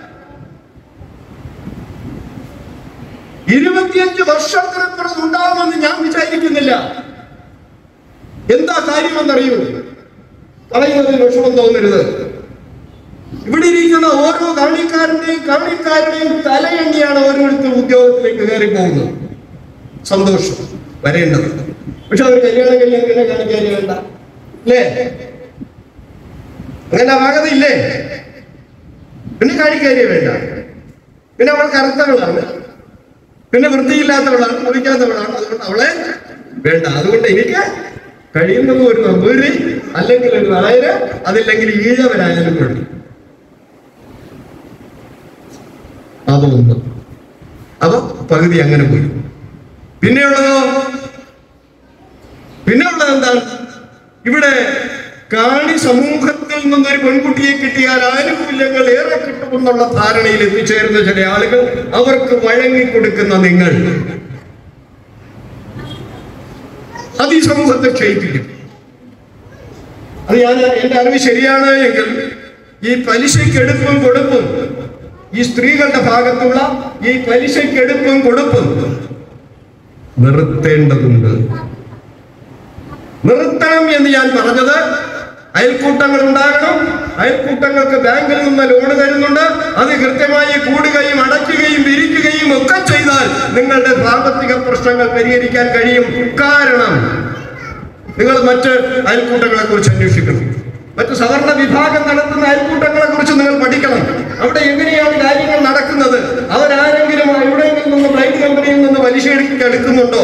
ഇരുപത്തിയഞ്ച് വർഷത്തിനപ്പുറം ഉണ്ടാവുമെന്ന് ഞാൻ വിചാരിക്കുന്നില്ല എന്താ കാര്യമെന്നറിയൂ പറയുന്നതിൽ വിഷമം തോന്നരുത് ഇവിടെ ഇരിക്കുന്ന ഓരോ കാണിക്കാരന്റെയും കാണിക്കാരുടെയും തലയെണ്ണിയാണ് ഓരോരുത്തർ ഉദ്യോഗത്തിലേക്ക് കയറി പോകുന്നത് സന്തോഷം വരേണ്ടത് പക്ഷെ അവർ കല്യാണം കഴിയാൻ പിന്നെ കാണിക്കാരി വേണ്ട അല്ലേ അങ്ങനെ ആകതില്ലേ പിന്നെ കാണിക്കാരിയെ വേണ്ട പിന്നെ അവൾ കറുത്തവളാണ് പിന്നെ വൃത്തിയില്ലാത്തവളാണ് കുളിക്കാത്തവളാണ് അതുകൊണ്ട് അവളെ വേണ്ട അതുകൊണ്ട് എനിക്ക് കഴിയുന്നത് ഒരു നമ്പൂരി അല്ലെങ്കിൽ ഒരു നായര് അതില്ലെങ്കിൽ ഈഴവരായാലും വേണ്ടി അതൊന്ന് അപ്പൊ പകുതി അങ്ങനെ പോയി പിന്നെയുള്ളതോ പിന്നെയുള്ളത് എന്താണ് ഇവിടെ കാണി സമൂഹത്തിൽ നിന്നൊരു പെൺകുട്ടിയെ കിട്ടിയാൽ ആനുകൂല്യങ്ങൾ ഏറെ കിട്ടുമെന്നുള്ള ധാരണയിൽ എത്തിച്ചേരുന്ന ചില ആളുകൾ അവർക്ക് വഴങ്ങിക്കൊടുക്കുന്ന നിങ്ങൾ അത് ഈ സമൂഹത്തെ ക്ഷയിപ്പിക്കും അത് ഞാൻ എന്റെ അറിവ് ശരിയാണ് എങ്കിൽ ഈ പലിശയ്ക്കെടുപ്പും കൊടുപ്പും ഈ സ്ത്രീകളുടെ ഭാഗത്തുള്ള ഈ പലിശയ്ക്കെടുപ്പും കൊടുപ്പും നിർത്തേണ്ടതുണ്ട് നിർത്തണം എന്ന് ഞാൻ പറഞ്ഞത് അയൽക്കൂട്ടങ്ങൾ ഉണ്ടാകണം അയൽക്കൂട്ടങ്ങൾക്ക് ബാങ്കിൽ നിന്ന് ലോൺ തരുന്നുണ്ട് അത് കൃത്യമായി കൂടുകയും അടയ്ക്കുകയും വിരിക്കുകയും ഒക്കെ ചെയ്താൽ നിങ്ങളുടെ സാമ്പത്തിക പ്രശ്നങ്ങൾ പരിഹരിക്കാൻ കഴിയും കാരണം നിങ്ങൾ മറ്റ് അയൽക്കൂട്ടങ്ങളെ കുറിച്ച് അന്വേഷിക്കണം മറ്റ് സവർണ വിഭാഗം നടത്തുന്ന അയൽക്കൂട്ടങ്ങളെ കുറിച്ച് നിങ്ങൾ പഠിക്കണം അവിടെ എങ്ങനെയാണ് കാര്യങ്ങൾ നടക്കുന്നത് അവരാരെങ്കിലും എവിടെയെങ്കിലും നിന്ന് ബ്ലൈറ്റ് കമ്പനിയിൽ നിന്ന് പലിശ എടുക്കുന്നുണ്ടോ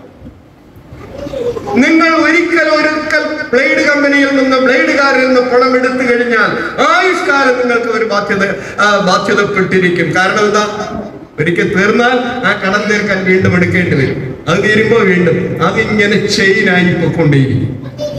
നിങ്ങൾ ഒരിക്കൽ ഒരിക്കൽ ബ്ലേഡ് കമ്പനിയിൽ നിന്ന് ബ്ലേഡുകാരിൽ നിന്ന് പണം എടുത്തു കഴിഞ്ഞാൽ ആയുഷ്കാലം നിങ്ങൾക്ക് ഒരു ബാധ്യത ആ, ബാധ്യതപ്പെട്ടിരിക്കും കാരണം എന്താ ഒരിക്കൽ തീർന്നാൽ ആ കടം തീർക്കാൻ വീണ്ടും എടുക്കേണ്ടി വരും അത് തീരുമ്പോ വീണ്ടും അതിങ്ങനെ ചെയിനായി പൊക്കൊണ്ടേയിരിക്കും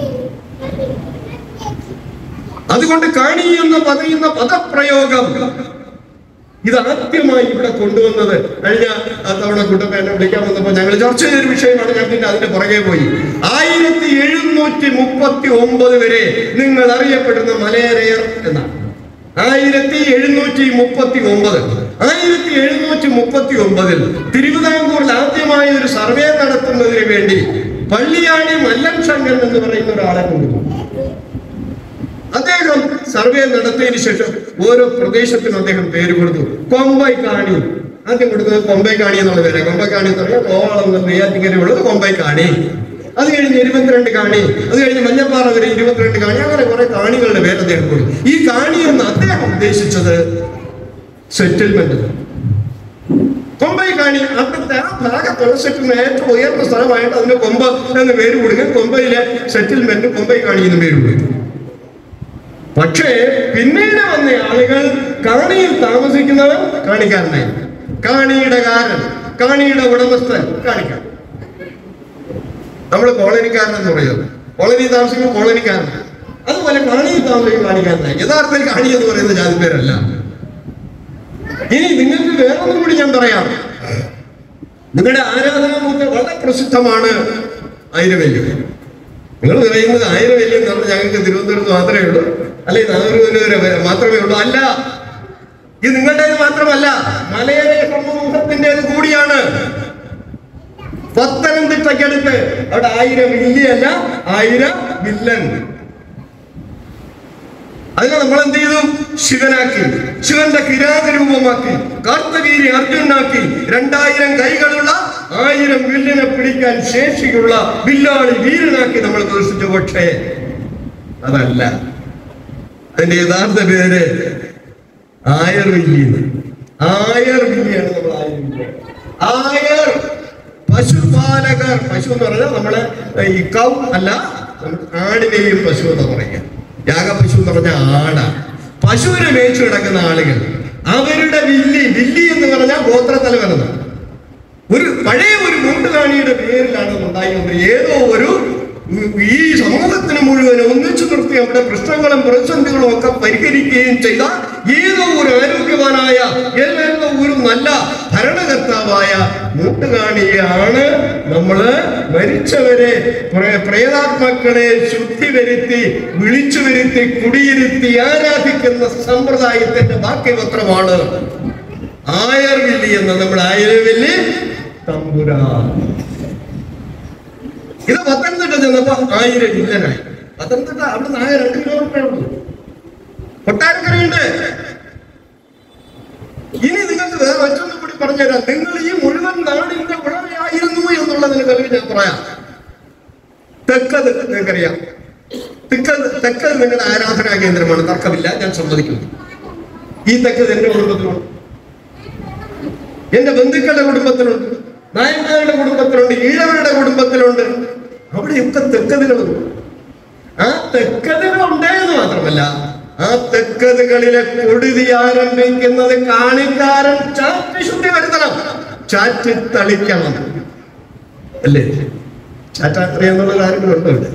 അതുകൊണ്ട് കാണി എന്ന് പറയുന്ന പദപ്രയോഗം ഇത് ആദ്യമായി ഇവിടെ കൊണ്ടുവന്നത് കഴിഞ്ഞ ആ തവണ കുട്ടപ്പ എന്നെ വിളിക്കാൻ വന്നപ്പോൾ ഞങ്ങൾ ചർച്ച ചെയ്തൊരു വിഷയമാണ് ഞാൻ പിന്നെ അതിന്റെ പുറകെ പോയി ആയിരത്തി എഴുന്നൂറ്റി മുപ്പത്തി ഒമ്പത് വരെ നിങ്ങൾ അറിയപ്പെടുന്ന മലയരയർ എന്നാണ് ആയിരത്തി എഴുന്നൂറ്റി മുപ്പത്തി ഒമ്പത് ആയിരത്തി എഴുന്നൂറ്റി മുപ്പത്തി ഒമ്പതിൽ തിരുവിതാംകൂറിൽ ആദ്യമായി ഒരു സർവേ നടത്തുന്നതിന് വേണ്ടി പള്ളിയാണി മല്ലൻ ശങ്കൻ എന്ന് പറയുന്ന ഒരാളെ കൊണ്ടുപോകും അദ്ദേഹം സർവേ നടത്തിയതിനു ശേഷം ഓരോ പ്രദേശത്തിനും അദ്ദേഹം പേര് കൊടുത്തു കൊമ്പൈ കാണി ആദ്യം കൊടുത്തത് കൊമ്പൈ കാണി എന്നുള്ള പേര് കൊമ്പൈ കാണി എന്ന് പറഞ്ഞാൽ കോവളം നെയ്യാറ്റിങ്കര ഉള്ളത് കൊമ്പൈ കാണി അത് കഴിഞ്ഞ് ഇരുപത്തിരണ്ട് കാണി അത് കഴിഞ്ഞ് മഞ്ഞപ്പാറ വരെ ഇരുപത്തിരണ്ട് കാണി അങ്ങനെ കുറെ കാണികളുടെ പേര് അദ്ദേഹം കൊടുത്തു ഈ കാണി എന്ന് അദ്ദേഹം ഉദ്ദേശിച്ചത് സെറ്റിൽമെന്റ് കൊമ്പൈ കാണി അവിടുത്തെ ആ ഭാഗത്തുള്ള സെറ്റിൽമെന്റ് ഏറ്റവും ഉയർന്ന സ്ഥലമായിട്ട് അതിന് കൊമ്പ് എന്ന് പേര് കൊടുക്കും കൊമ്പയിലെ സെറ്റിൽമെന്റ് കൊമ്പൈ കാണി എന്ന് പേര് കൊടുക്കും പക്ഷേ പിന്നീട് വന്ന ആളുകൾ കാണിയിൽ താമസിക്കുന്നവൻ കാണിക്കാരനായി കാണിയുടെ കാരൻ കാണിയുടെ ഉടമസ്ഥൻ കാണിക്കാൻ നമ്മൾ കോളനിക്കാരൻ എന്ന് പറയുന്നത് കോളനി താമസിക്കുമ്പോൾ കോളനിക്കാരൻ അതുപോലെ കാണിയിൽ താമസിക്കും കാണിക്കാരനായി യഥാർത്ഥത്തിൽ കാണി എന്ന് പറയുന്ന ജാതി പേരല്ല ഇനി നിങ്ങൾക്ക് വേറൊന്നും കൂടി ഞാൻ പറയാം നിങ്ങളുടെ ആരാധനാമൂർത്തി വളരെ പ്രസിദ്ധമാണ് ആയിരവല്യം നിങ്ങൾ പറയുന്നത് ആയിരവല്യം എന്ന് പറഞ്ഞാൽ ഞങ്ങൾക്ക് തിരുവനന്തപുരത്ത് മാത്രമേ ഉള്ളൂ അല്ലെ നാഗൂര് മാത്രമേ ഉള്ളൂ അല്ല ഇത് നിങ്ങളുടേത് മാത്രമല്ല മലയാള സമൂഹത്തിൻ്റെത് കൂടിയാണ് പത്തനംതിട്ടയ്ക്കടുത്ത് അവിടെ ആയിരം മില്ലിയല്ല ആയിരം വില്ലൻ അതിനെ നമ്മൾ എന്ത് ചെയ്തു ശിവനാക്കി ശിവന്റെ കിരാത രൂപമാക്കി കാർത്തവീരി അർജുനാക്കി രണ്ടായിരം കൈകളുള്ള ആയിരം വില്ലിനെ പിടിക്കാൻ ശേഷിയുള്ള വില്ലാളി വീരനാക്കി നമ്മൾ ദർശിച്ചു പക്ഷേ അതല്ല അതിന്റെ യഥാർത്ഥ പേര് ആയർ വില്ലിന്ന് ആയർ വില്ലിയാണ് നമ്മൾ ആയർ വില്ലി ആയർ പശുപാലകർ പശു എന്ന് പറഞ്ഞാൽ നമ്മള് ഈ കൗ അല്ല നമ്മൾ ആടിനെയും പശു എന്ന് പറയുക യാഗപശു എന്ന് പറഞ്ഞ ആട പശുവിനെ മേച്ചു കിടക്കുന്ന ആളുകൾ അവരുടെ വില്ലി വില്ലി എന്ന് പറഞ്ഞാൽ ഗോത്രത്തലവനെന്ന് ഒരു പഴയ ഒരു മൂട്ടുകാണിയുടെ പേരിലാണ് അത് ഉണ്ടായി വന്നത് ഏതോ ഒരു ഈ സമൂഹത്തിന് മുഴുവൻ ഒന്നിച്ചു നിർത്തി അവിടെ പ്രശ്നങ്ങളും പ്രതിസന്ധികളും ഒക്കെ പരിഹരിക്കുകയും ചെയ്ത ഏതോ ഒരു ആരോഗ്യവാനായ ഏതോ ഒരു നല്ല ഭരണകർത്താവായ മൂട്ടുകാണിയാണ് നമ്മള് മരിച്ചവരെ പ്രേ- പ്രേതാത്മാക്കളെ ശുദ്ധി വരുത്തി വിളിച്ചു വരുത്തി കുടിയിരുത്തി ആരാധിക്കുന്ന സമ്പ്രദായത്തിന്റെ ബാക്കി പത്രമാണ് ആയർവില്ലി എന്ന നമ്മുടെ ആയിരവില്ലി തമ്പുരാൻ ഇത് പത്തനംതിട്ട ചെന്നപ്പോ ആയിരം ഇല്ലനായി പത്തനംതിട്ട അവിടെ നിന്ന് ആകെ രണ്ട് കിലോമീറ്റർ ഉള്ളൂ കൊട്ടാരക്കരയുണ്ട് ഇനി നിങ്ങൾക്ക് വേറെ മറ്റൊന്നും കൂടി പറഞ്ഞുതരാം നിങ്ങൾ ഈ മുഴുവൻ നാടിന്റെ ഉടമയായിരുന്നു എന്നുള്ളതിന് കഴിവ് ഞാൻ പറയാം തെക്കത് നിങ്ങൾക്കറിയാം തെക്കത് തെക്കത് നിങ്ങളുടെ ആരാധനാ കേന്ദ്രമാണ് തർക്കമില്ല ഞാൻ സമ്മതിക്കുന്നു ഈ തെക്കത് എന്റെ കുടുംബത്തിലുണ്ട് എന്റെ ബന്ധുക്കളുടെ കുടുംബത്തിലുണ്ട് നായന്മാരുടെ കുടുംബത്തിലുണ്ട് ഈഴവരുടെ കുടുംബത്തിലുണ്ട് അവിടെയൊക്കെ തെക്കതുകളുണ്ട് ആ തെക്കതുകൾ ഉണ്ടായെന്ന് മാത്രമല്ല ആ തെക്കതുകളിലെ കൊടുതി ആരംഭിക്കുന്നത് കാണിക്കാരൻ ചാറ്റ് ശുദ്ധി വരുത്തണം ചാറ്റ് തളിക്കണം അല്ലേ ചാറ്റ് അറിയാന്നുള്ള ആരെങ്കിലും ഉണ്ടോ ഇവിടെ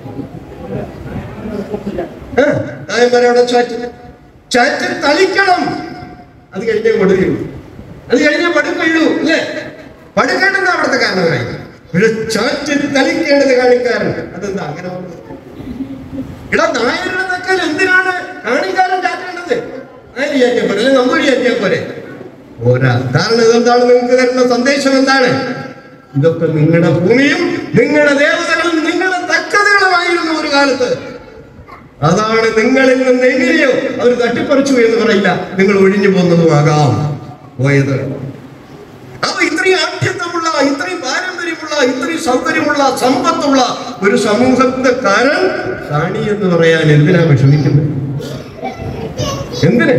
ആ, നായന്മാരവിടെ ചാറ്റ് ചാറ്റ് തളിക്കണം അത് കഴിഞ്ഞേ കൊടുക്കുകയുള്ളൂ അത് കഴിഞ്ഞാൽ പടുക്കയുള്ളൂ അല്ലേ പടുക്കേണ്ടത് അവിടുത്തെ കാരണമായി ഇവിടെ ചാറ്റ് തളിക്കേണ്ടത് കാണിക്കാരൻ അതെന്താ അങ്ങനെ വന്നത്? ഇടാ നായരുടെ തക്കൽ എന്തിനാണ് കാണിക്കാരൻ ചാറ്റേണ്ടത് നായർ ചാറ്റിയാൽ പോരെ അല്ലെങ്കിൽ നമ്പൂരി ചാറ്റിയാൽ പോരെ പോരാ കാരണം ഇതെന്താണ് നിങ്ങൾക്ക് തരുന്ന സന്ദേശം എന്താണ് ഇതൊക്കെ നിങ്ങളുടെ ഭൂമിയും നിങ്ങളുടെ ദേവതകളും നിങ്ങളുടെ തക്കതകളുമായിരുന്നു ഒരു കാലത്ത് അതാണ് നിങ്ങളിൽ നിന്ന് എങ്ങനെയോ അവർ തട്ടിപ്പറിച്ചു എന്ന് പറയില്ല നിങ്ങൾ ഒഴിഞ്ഞു പോകുന്നതുമാകാം പോയത് അപ്പൊ ഇത്രയും ആഠ്യത്വമുള്ള ഇത്രയും പാരമ്പര്യമുള്ള ഇത്രയും സൗകര്യമുള്ള സമ്പത്തുള്ള ഒരു സമൂഹത്തിന്റെ കാരൻ കാണി എന്ന് പറയാൻ എന്തിനാ വിഷമിക്കുന്നത് എന്തിന്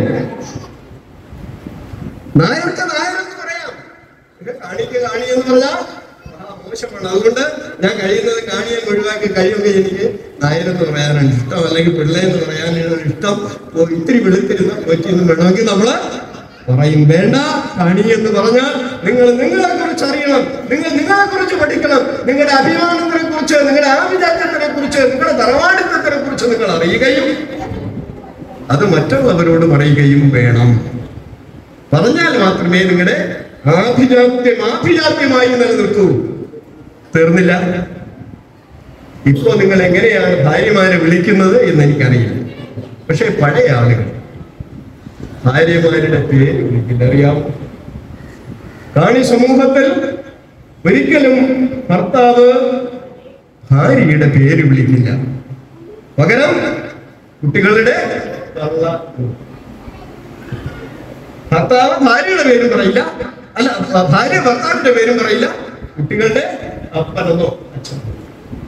നായർക്ക് നായരെന്ന് പറയാം ഇത് കാണിക്ക് കാണി എന്ന് പറഞ്ഞാൽ ആ മോശമാണ് അതുകൊണ്ട് ഞാൻ കഴിയുന്നത് കാണിയെ ഒഴിവാക്കി കഴിയുമെങ്കിൽ എനിക്ക് നായരെന്ന് പറയാനാണ് ഇഷ്ടം അല്ലെങ്കിൽ പിള്ളേന്ന് പറയാനാണ് ഇഷ്ടം ഓ, ഇത്തിരി വെളുത്തിരുന്ന പറ്റിയെന്ന് വേണമെങ്കിൽ നമ്മള് പറയും വേണ്ട കണി എന്ന് പറഞ്ഞാൽ നിങ്ങൾ നിങ്ങളെ കുറിച്ച് അറിയണം നിങ്ങൾ നിങ്ങളെ കുറിച്ച് പഠിക്കണം നിങ്ങളുടെ അഭിമാനത്തിനെ കുറിച്ച് നിങ്ങളുടെ ആഭിജാത്യത്തിനെ കുറിച്ച് നിങ്ങളുടെ തറവാടിത്തത്തിനെ കുറിച്ച് നിങ്ങൾ അറിയുകയും അത് മറ്റുള്ളവരോട് പറയുകയും വേണം പറഞ്ഞാൽ മാത്രമേ നിങ്ങളുടെ ആഭിജാത്യം ആഭിജാത്യമായി നിലനിൽക്കൂ തീർന്നില്ല ഇപ്പോ നിങ്ങൾ എങ്ങനെയാണ് ഭാര്യമാരെ വിളിക്കുന്നത് എന്ന് എനിക്കറിയില്ല പക്ഷെ പഴയ ആളുകൾ ഭാര്യമാരുടെ പേര് വിളിക്കില്ല അറിയാം കാണി സമൂഹത്തിൽ ഒരിക്കലും ഭർത്താവ് ഭാര്യയുടെ പേര് വിളിക്കില്ല പകരം കുട്ടികളുടെ തള്ള ഭർത്താവ് ഭാര്യയുടെ പേരും പറയില്ല അല്ല ഭ- ഭാര്യ ഭർത്താവിന്റെ പേരും പറയില്ല കുട്ടികളുടെ അപ്പനെന്നോ അച്ഛനോ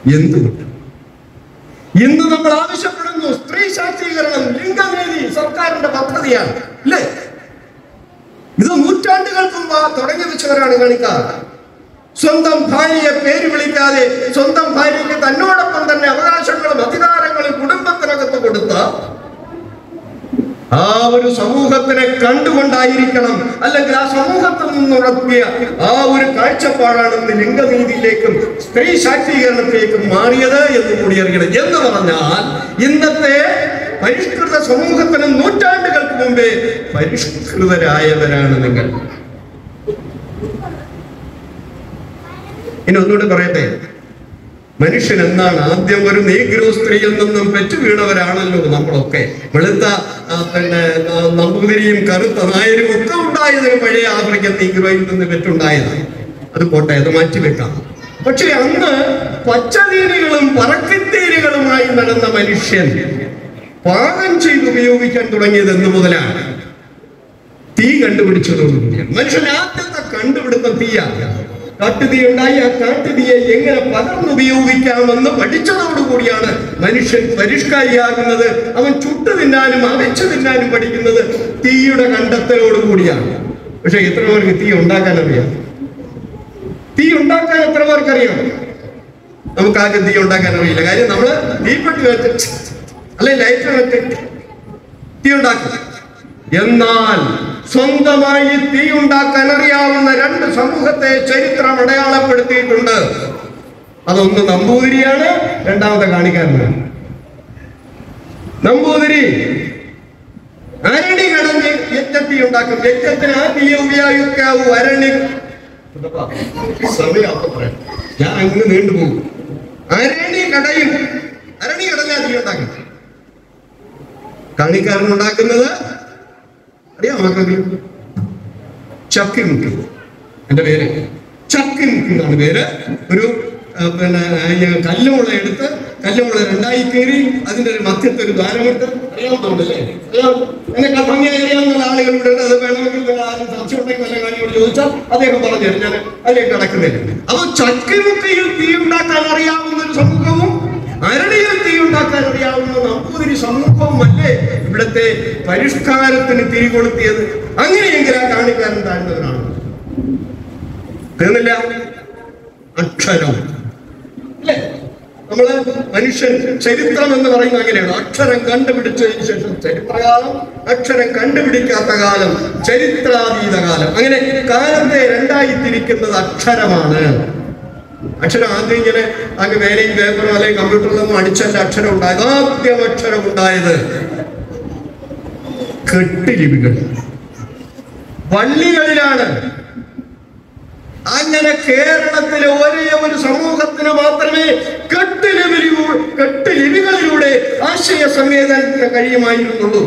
എന്തുകൊണ്ട് ഇന്ന് നമ്മൾ ആവശ്യപ്പെടുന്നു സ്ത്രീ ശാക്തീകരണം ലിംഗനീതി സർക്കാരിന്റെ പദ്ധതിയാണ് അല്ലേ ഇത് നൂറ്റാണ്ടുകൾക്ക് മുമ്പ് തുടങ്ങി വെച്ചവരാണ് കാണിക്കാർ സ്വന്തം ഭാര്യയെ പേര് വിളിക്കാതെ സ്വന്തം ഭാര്യയ്ക്ക് തന്നോടൊപ്പം തന്നെ അവകാശങ്ങളും അധികാരങ്ങളും കുടുംബത്തിനകത്ത് കൊടുത്ത ആ ഒരു സമൂഹത്തിനെ കണ്ടുകൊണ്ടായിരിക്കണം അല്ലെങ്കിൽ ആ സമൂഹത്തിൽ നിന്നുണർത്തിയ ആ ഒരു കാഴ്ചപ്പാടാണ് ഇന്ന് ലിംഗനീതിയിലേക്കും സ്ത്രീ ശാക്തീകരണത്തിലേക്കും മാറിയത് എന്ന് കൂടി അറിയണം എന്ന് പറഞ്ഞാൽ ഇന്നത്തെ പരിഷ്കൃത സമൂഹത്തിന് നൂറ്റാണ്ടുകൾക്ക് മുമ്പേ പരിഷ്കൃതരായവരാണ് നിങ്ങൾ ഇനി ഒന്നുകൂടി പറയട്ടെ മനുഷ്യൻ എന്നാണ് ആദ്യം ഒരു നീഗ്രോ സ്ത്രീയിൽ നിന്നും പെറ്റു വീണവരാണല്ലോ നമ്മളൊക്കെ വെളുത്ത ആ, പിന്നെ ആ, നമ്പൂതിരിയും കറുത്ത നായരും ഒക്കെ ഉണ്ടായതിന് പഴയ ആഫ്രിക്കൻ നീഗ്രോയിൽ നിന്ന് പെറ്റുണ്ടായത് അത് പോട്ടെ അത് മാറ്റിവെക്കാം പക്ഷെ അന്ന് പച്ചതീനികളും പറക്കത്തീനികളുമായി നടന്ന മനുഷ്യൻ പാകം ചെയ്ത് ഉപയോഗിക്കാൻ തുടങ്ങിയത് എന്ന് മുതലാണ് തീ കണ്ടുപിടിച്ചതോടുകൂടിയാണ് മനുഷ്യൻ ആദ്യത്തെ കണ്ടുപിടുത്തം തീയാണ് കാട്ടുതീ ഉണ്ടായി ആ കാട്ടുതീയെ എങ്ങനെ പകർന്നുപയോഗിക്കാമെന്ന് പഠിച്ചതോടുകൂടിയാണ് മനുഷ്യൻ പരിഷ്കാരിയാകുന്നത് അവൻ ചുട്ടു തിന്നാനും അവച്ചു തിന്നാനും പഠിക്കുന്നത് തീയുടെ കണ്ടെത്തലോടുകൂടിയാണ് പക്ഷെ എത്ര പേർക്ക് തീ ഉണ്ടാക്കാൻ അറിയാം തീ ഉണ്ടാക്കാൻ എത്ര പേർക്കറിയാം നമുക്ക് ആദ്യം തീ ഉണ്ടാക്കാൻ അറിയില്ല കാര്യം നമ്മള് തീപ്പെട്ടി വെച്ച് അല്ലെ ലൈറ്റർ വെച്ച് തീ ഉണ്ടാക്കും എന്നാൽ സ്വന്തമായി തീ ഉണ്ടാക്കാൻ അറിയാവുന്ന രണ്ട് സമൂഹത്തെ ചരിത്രം അടയാളപ്പെടുത്തിയിട്ടുണ്ട് അതൊന്ന് നമ്പൂതിരിയാണ് രണ്ടാമത്തെ കാണിക്കാരനാണ് നമ്പൂതിരി അരണി കടഞ്ഞ് യജ്ഞത്തീ ഉണ്ടാക്കും യജ്ഞത്തിന് ആ തീ ഉപയോഗിക്കാവൂ അരണി സമയം അപ്പൊ പറയാം ഞാൻ അങ്ങ് നീണ്ടുപോകും അരണി കടയും അരണി കടഞ്ഞാ തീ ഉണ്ടാക്കും കാണിക്കാരൻ ഉണ്ടാക്കുന്നത് അറിയാം മക്കൾക്ക് ചക്കി മുക്കി എന്റെ പേര് ചക്കി മുക്കി എന്നാണ് പേര് ഒരു ആ, പിന്നെ ഈ കല്ലുമുള എടുത്ത് കല്ലുമുള രണ്ടായി കയറി അതിന്റെ ഒരു മധ്യത്തെ ഒരു ദ്വാരമിട്ട് അറിയാവുന്നതുകൊണ്ടല്ലേ അറിയാം എന്നെ ഭംഗിയായി അറിയാവുന്ന ആളുകളുടെ അത് വേണമെങ്കിൽ നിങ്ങൾ ആരും സംശയം ഉണ്ടെങ്കിൽ വല്ല കാര്യോട് ചോദിച്ചാൽ അദ്ദേഹം പറഞ്ഞു തരും ഞാൻ അതിലേക്ക് കടക്കുന്നില്ല അപ്പൊ ചക്കിമുക്കയിൽ തീ ഉണ്ടാക്കാൻ അറിയാവുന്ന ഒരു സമൂഹവും അരണിയിൽ തീ ഉണ്ടാക്കാൻ അറിയാവുന്ന നമ്പൂതിരി സമൂഹവുമല്ലേ ഇവിടുത്തെ പരിഷ്കാരത്തിന് തിരി കൊളുത്തിയത് അങ്ങനെയെങ്കിൽ ആ കാണിക്കാരൻ താഴ്ന്നവരാണ് തീർന്നില്ല അക്ഷരം അല്ലേ നമ്മള് മനുഷ്യൻ ചരിത്രം എന്ന് പറയുന്നത് അങ്ങനെയാണ് അക്ഷരം കണ്ടുപിടിച്ചതിന് ശേഷം ചരിത്രകാലം അക്ഷരം കണ്ടുപിടിക്കാത്ത കാലം ചരിത്രാതീത കാലം അങ്ങനെ കാലത്തെ രണ്ടായി തിരിക്കുന്നത് അക്ഷരമാണ് അക്ഷരം ആദ്യം ഇങ്ങനെ അങ്ങ് വേലയും പേപ്പറും അല്ലെങ്കിൽ കമ്പ്യൂട്ടറിലൊന്നും അടിച്ചല്ല അക്ഷരം ഉണ്ടായത് ആദ്യം അക്ഷരം ഉണ്ടായത് കെട്ടുലിപികൾ പള്ളികളിലാണ് അങ്ങനെ കേരളത്തിലെ ഒരേ ഒരു സമൂഹത്തിന് മാത്രമേ കെട്ടുലിപിലൂ കെട്ടുലിപികളിലൂടെ ആശയ സംവേദനത്തിന് കഴിയുമായിരുന്നുള്ളൂ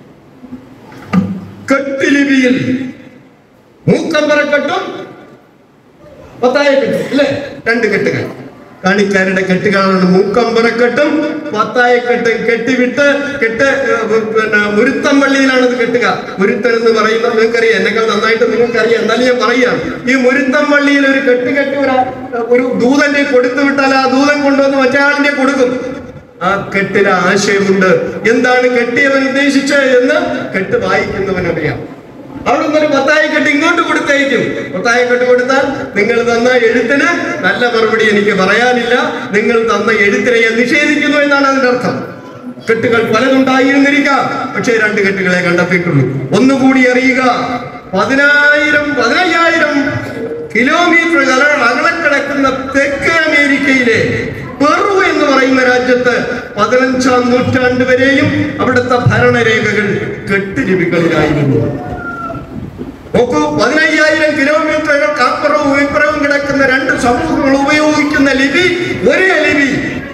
കെട്ടുലിപിയിൽ മൂക്കമ്പറക്കെട്ടും പത്തായ കെട്ട് അല്ലേ രണ്ട് കെട്ടുകൾ കാണിക്കാരുടെ കെട്ടുകളാണ് മൂക്കമ്പറക്കെട്ടും പത്തായക്കെട്ടും കെട്ടിവിട്ട് കെട്ട് ഏർ, പിന്നെ മുരുത്തം പള്ളിയിലാണ് ഇത് കെട്ടുക മുരുത്തൻ എന്ന് പറയുന്നത് നിങ്ങൾക്കറിയാം എന്നെക്കാൾ നന്നായിട്ട് നിങ്ങൾക്കറിയാം എന്നാലും ഞാൻ പറയാം ഈ മുരുത്തം പള്ളിയിൽ ഒരു കെട്ട് കെട്ടി ഒരു ഒരു ദൂതന്റെ കൊടുത്തു വിട്ടാൽ ആ ദൂതൻ കൊണ്ടുവന്ന് മറ്റേ ആളിന്റെ കൊടുക്കും ആ കെട്ടിന് ആശയമുണ്ട് എന്താണ് കെട്ടിയവൻ ഉദ്ദേശിച്ചത് എന്ന് കെട്ട് വായിക്കുന്നവനറിയാം അവിടെ നിന്നൊരു പത്തായക്കെട്ട് ഇങ്ങോട്ട് കൊടുത്തയക്കും പത്തായക്കെട്ട് കൊടുത്താൽ നിങ്ങൾ തന്ന എഴുത്തിന് നല്ല മറുപടി എനിക്ക് പറയാനില്ല നിങ്ങൾ തന്ന എഴുത്തിനെ ഞാൻ നിഷേധിക്കുന്നു എന്നാണ് അതിന്റെ അർത്ഥം കെട്ടുകൾ പലതുണ്ടായിരുന്നിരിക്കാം പക്ഷേ രണ്ട് കെട്ടുകളെ കണ്ടെത്തിയിട്ടുള്ളൂ ഒന്നുകൂടി അറിയുക പതിനായിരം പതിനയ്യായിരം കിലോമീറ്റർ അകലക്കിടക്കുന്ന തെക്കേ അമേരിക്കയിലെ പെറു എന്ന് പറയുന്ന രാജ്യത്ത് പതിനഞ്ചാം നൂറ്റാണ്ട് വരെയും അവിടുത്തെ ഭരണരേഖകൾ കെട്ടുലിപികളിലായിരുന്നു നോക്കൂ പതിനയ്യായിരം കിലോമീറ്ററുകൾക്ക് അപ്പുറവും ഇപ്പുറവും കിടക്കുന്ന രണ്ട് സമൂഹങ്ങൾ ഉപയോഗിക്കുന്ന ലിപി ഒരേ ലിപി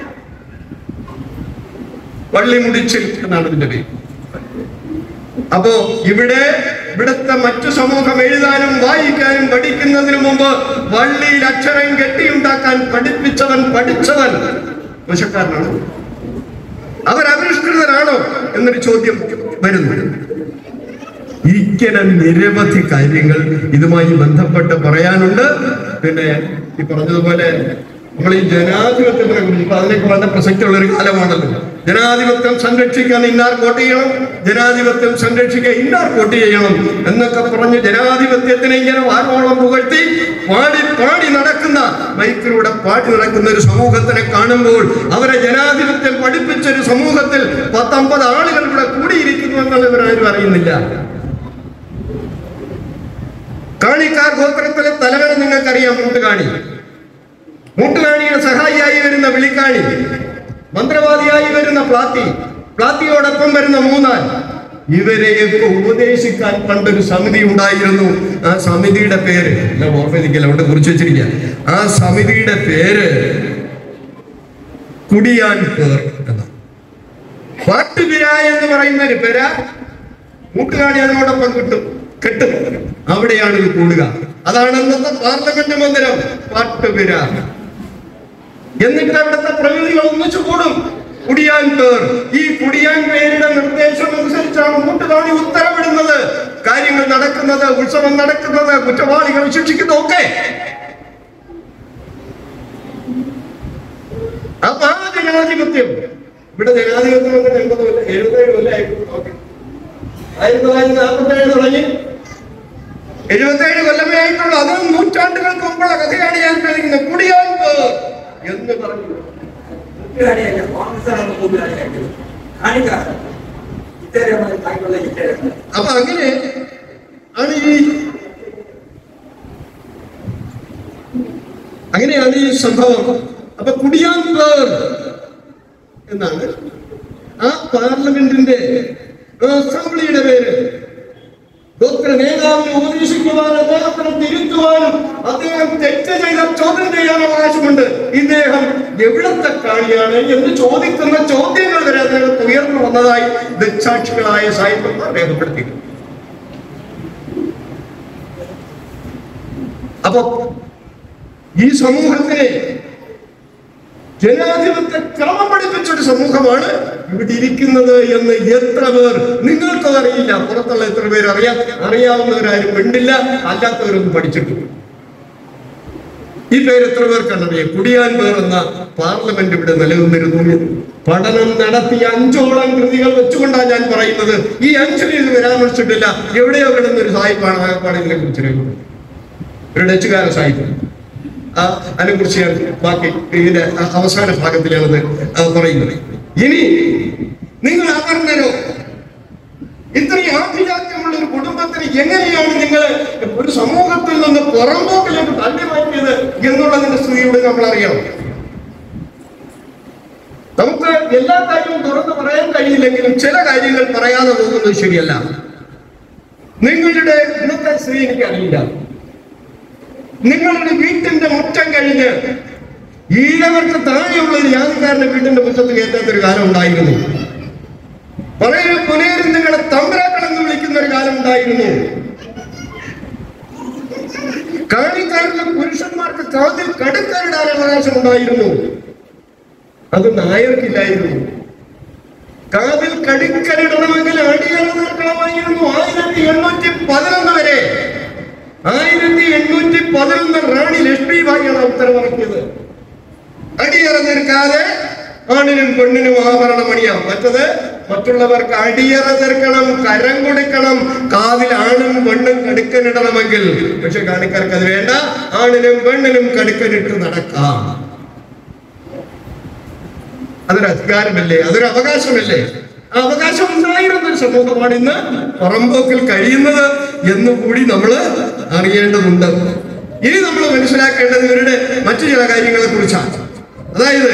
വള്ളിമുടിച്ചിൽ എന്നാണ് ഇതിന്റെ പേര് അപ്പോ ഇവിടെ ഇവിടുത്തെ മറ്റു സമൂഹം എഴുതാനും വായിക്കാനും പഠിക്കുന്നതിന് മുമ്പ് വള്ളിയിൽ അക്ഷരം കെട്ടിയുണ്ടാക്കാൻ പഠിപ്പിച്ചവൻ പഠിച്ചവൻ മോശക്കാരനാണ് അവർ അപരിഷ്കൃതരാണോ എന്നൊരു ചോദ്യം വരുന്നു ഇങ്ങനെ നിരവധി കാര്യങ്ങൾ ഇതുമായി ബന്ധപ്പെട്ട് പറയാനുണ്ട് പിന്നെ ഈ പറഞ്ഞതുപോലെ നമ്മൾ ഈ ജനാധിപത്യത്തിനെ കുറിച്ച് ഇപ്പൊ അതിനൊക്കെ വളരെ പ്രസക്തിയുള്ള ഒരു കാലമാണല്ലോ ജനാധിപത്യം സംരക്ഷിക്കാൻ ഇന്നാർ വോട്ട് ചെയ്യണം ജനാധിപത്യം സംരക്ഷിക്കാൻ ഇന്നാർ വോട്ട് ചെയ്യണം എന്നൊക്കെ പറഞ്ഞ് ജനാധിപത്യത്തിനെ ഇങ്ങനെ വാരോളം പുകഴ്ത്തി പാടി പാടി നടക്കുന്ന മൈക്കിലൂടെ പാടി നടക്കുന്ന ഒരു സമൂഹത്തിനെ കാണുമ്പോൾ അവരെ ജനാധിപത്യം പഠിപ്പിച്ച ഒരു സമൂഹത്തിൽ പത്തൊമ്പത് ആളുകൾ ഇവിടെ കൂടിയിരിക്കുന്നു എന്നുള്ള ഇവരാരും അറിയുന്നില്ല കാണിക്കാർ ഗോത്രത്തിലെ തലവനെ നിങ്ങൾക്കറിയാം മുട്ടുകാണി മുട്ടുകാണിയുടെ സഹായിയായി വരുന്ന വിളിക്കാണി മന്ത്രവാദിയായി വരുന്ന പ്ലാത്തി പ്ലാത്തിയോടൊപ്പം വരുന്ന മൂന്നാൻ ഇവരെയൊക്കെ ഉപദേശിക്കാൻ പണ്ടൊരു സമിതി ഉണ്ടായിരുന്നു ആ സമിതിയുടെ പേര് ഞാൻ ഓർമ്മിക്കല്ല അവിടെ കുറിച്ച് വെച്ചിരിക്കുക ആ സമിതിയുടെ പേര് കുടിയാൻ പേർ എന്നാണ് പാട്ടുപിര എന്ന് പറയുന്ന ഒരു പേര മൂട്ടുകാണി അതിനോടൊപ്പം കിട്ടും കെട്ടും അവിടെയാണ് ഇത് കൂടുക അതാണ് ഇന്നത്തെ പാർലമെന്റ് മന്ദിരം പാട്ടുപിര എന്നിട്ട് അവിടുത്തെ പ്രകൃതികൾ ഒന്നിച്ചു കൂടും കുടിയാൻ പേർ ഈ കുടിയാൻ പേരുടെ നിർദ്ദേശം അനുസരിച്ചാണ് മൂട്ടുകാണി ഉത്തരവിടുന്നത് കാര്യങ്ങൾ നടക്കുന്നത് ഉത്സവം നടക്കുന്നത് കുറ്റവാളികൾ ശിക്ഷിക്കുന്നത് ഒക്കെ അപ്പൊ ആ ജനാധിപത്യം ഇവിടെ ജനാധിപത്യം വന്നിട്ട് എൺപത് കൊല്ലം എഴുപത്തേഴ് കൊല്ലമായിരുന്നു ഓക്കെ ആയിരത്തി തൊള്ളായിരത്തി നാൽപ്പത്തി ഏഴ് തുടങ്ങി എഴുപത്തേഴ് കൊല്ലമേ ആയിട്ടുള്ളൂ അതും നൂറ്റാണ്ടുകൾക്ക് മുമ്പുള്ള കഥയാണ് ഞാൻ പറയുന്നത് കുടിയാൻ പേർ എന്ന് പറഞ്ഞു കൂട്ടുകാരിയല്ല കോൺഗ്രസ്സാണ് കൂട്ടുകാരിയാക്കിയത് കാണിക്കാറ് ഇത്തരം താങ്കളുടെ ഇത്തരം അപ്പൊ അങ്ങനെ ആണ് ഈ അങ്ങനെയാണ് ഈ സംഭവം അപ്പൊ കുടിയാൻ പേർ എന്നാണ് ആ പാർലമെന്റിന്റെ ആ അസംബ്ലിയുടെ പേര് ഗോത്ര നേതാവിനെ ഉപദേശിക്കുവാനും അദ്ദേഹത്തിനെ തിരുത്തുവാനും അദ്ദേഹം തെറ്റ് ചെയ്ത ചോദ്യം ചെയ്യാൻ അവകാശമുണ്ട് ഇദ്ദേഹം എവിടത്തെ കാണിയാണ് എന്ന് ചോദിക്കുന്ന ചോദ്യങ്ങൾ വരെ അദ്ദേഹം ഉയർന്നു വന്നതായി ദൃക്സാക്ഷികളായ സാഹിത്യന്മാർ രേഖപ്പെടുത്തി അപ്പൊ ഈ സമൂഹത്തിനെ ജനാധിപത്യ ക്രമം പഠിപ്പിച്ച ഒരു സമൂഹമാണ് ഇവിടെ ഇരിക്കുന്നത് എന്ന് എത്ര പേർ നിങ്ങൾക്കും അറിയില്ല പുറത്തുള്ള എത്ര പേർ അറിയാം അറിയാവുന്നവരാരും കണ്ടില്ല അല്ലാത്തവരൊന്നും പഠിച്ചിട്ടില്ല ഈ പേര് എത്ര പേർക്കാണ് അറിയാം കുടിയാൻ പേർ എന്ന പാർലമെന്റ് ഇവിടെ നിലനിന്നിരുന്നു എന്ന് പഠനം നടത്തിയ അഞ്ചോളം കൃതികൾ വെച്ചുകൊണ്ടാണ് ഞാൻ പറയുന്നത് ഈ അഞ്ചിനെ ഇത് പരാമർശിച്ചിട്ടില്ല എവിടെയോ കിടന്നൊരു സാഹിബാണ് ആകപ്പാട് ഇതിനെ കുറിച്ച് രേഖപ്പെടുത്തുന്നത്. ഒരു ഡച്ചുകാര സാഹിത്യം ആ അതിനെക്കുറിച്ച് ഞാൻ ബാക്കി ഇതിന്റെ അ- അവസാന ഭാഗത്തിലാണത് ആ പറയുന്നത് ഇനി നിങ്ങൾ അവർണരോ ഇത്രയും ആഭിജാത്യമുള്ള ഒരു കുടുംബത്തിന് എങ്ങനെയാണ് നിങ്ങൾ ഒരു സമൂഹത്തിൽ നിന്ന് പുറമ്പോക്കിലേക്ക് തള്ളി മാറ്റിയത് എന്നുള്ളതിന്റെ സ്ഥിതിയോട് നമ്മൾ അറിയണം നമുക്ക് എല്ലാ കാര്യവും തുറന്ന് പറയാൻ കഴിയില്ലെങ്കിലും ചില കാര്യങ്ങൾ പറയാതെ പോകുന്നത് ശരിയല്ല നിങ്ങളുടെ ഇന്നത്തെ സ്ഥിതി എനിക്കറിയില്ല നിങ്ങളുടെ വീട്ടിന്റെ മുറ്റം കഴിഞ്ഞ് ഈഴവർക്ക് താഴെയുള്ള ഒരു ജാതിക്കാരന്റെ വീട്ടിന്റെ മുറ്റത്ത് കയറ്റാത്ത ഒരു കാലം ഉണ്ടായിരുന്നു പലരും പുനേരും നിങ്ങളെ തമ്പരാക്കളെന്ന് വിളിക്കുന്ന ഒരു കാലം ഉണ്ടായിരുന്നു കാണിക്കാരിലെ പുരുഷന്മാർക്ക് കാതിൽ കടുക്കലിടാൻ അവകാശം ഉണ്ടായിരുന്നു അത് നായർക്കില്ലായിരുന്നു കാതിൽ കടുക്കലിടണമെങ്കിൽ അടിയറ നിൽക്കണമായിരുന്നു ആയിരത്തി എണ്ണൂറ്റി പതിനൊന്ന് വരെ ആയിരത്തി എണ്ണൂറ്റി പതിനൊന്ന് റാണി ലക്ഷ്മിബായിയാണ് ഉത്തരവിറക്കിയത് അടിയറ നിൽക്കാതെ ആണിനും പെണ്ണിനും ആഭരണം അണിയാം മറ്റത് മറ്റുള്ളവർക്ക് അടിയറ തീർക്കണം കരം കൊടുക്കണം കാതിൽ ആണും പെണ്ണും കടുക്കനിടണമെങ്കിൽ പക്ഷെ കാണിക്കാർക്ക് അത് വേണ്ട ആണിനും പെണ്ണിനും കടുക്കനിട്ട് നടക്കാം അതൊരു അധികാരമല്ലേ അതൊരു അവകാശമല്ലേ ആ അവകാശം ഉണ്ടായിരുന്ന ഒരു സമൂഹമാണ് ഇന്ന് പുറമ്പോക്കിൽ കഴിയുന്നത് എന്ന് കൂടി നമ്മൾ അറിയേണ്ടതുണ്ട് ഇനി നമ്മൾ മനസ്സിലാക്കേണ്ടത് ഇവരുടെ മറ്റു ചില കാര്യങ്ങളെ കുറിച്ചാണ് അതായത്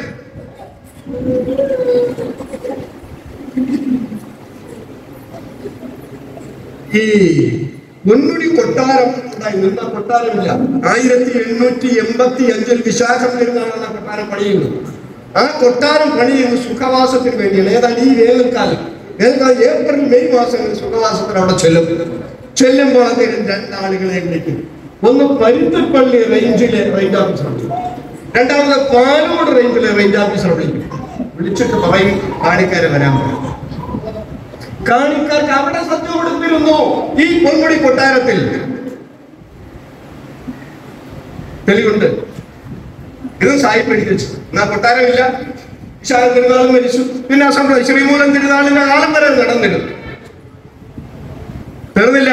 ഈ പൊന്മുടി കൊട്ടാരം ഉണ്ടായി നിന്ന കൊട്ടാരമില്ല ആയിരത്തി എണ്ണൂറ്റി എൺപത്തി അഞ്ചിൽ വിശാഖം വരുന്നതാണ് ആ കൊട്ടാരം പണിയുന്നത് ആ കൊട്ടാരം പണിയുന്നത് സുഖവാസത്തിന് വേണ്ടിയാണ് ഏതാണ്ട് ഈ വേനൽക്കാലം വേനൽക്കാലം ഏപ്രിൽ മെയ് മാസങ്ങളിൽ സുഖവാസത്തിന് അവിടെ ചെല്ലും ചെല്ലുമ്പോൾ അദ്ദേഹം രണ്ടാളുകളെ വിളിക്കും ഒന്ന് പരുത്തിപ്പള്ളി റേഞ്ചിലെ റേഞ്ച് ഓഫീസർ വിളിക്കും രണ്ടാമത് പാലോട് റേഞ്ചിലെ റേഞ്ച് ഓഫീസർ വിളിക്കും വിളിച്ചിട്ട് പറയും കാണിക്കാരെ വരാൻ പറയും കാണിക്കാർക്ക് അവിടെ സത്യം കൊടുത്തിരുന്നു ഈ പൊന്മുടി കൊട്ടാരത്തിൽ തെളിവുണ്ട് ഇതും സാഹിബ് എഴുതി വെച്ചു എന്നാ കൊട്ടാരമില്ല വിശാല തിരുനാളും മരിച്ചു പിന്നെ ആ സംഭവം ശ്രീമൂലം തിരുനാളിന്റെ കാലം വരെ അത് നടന്നിരുന്നു തീർന്നില്ല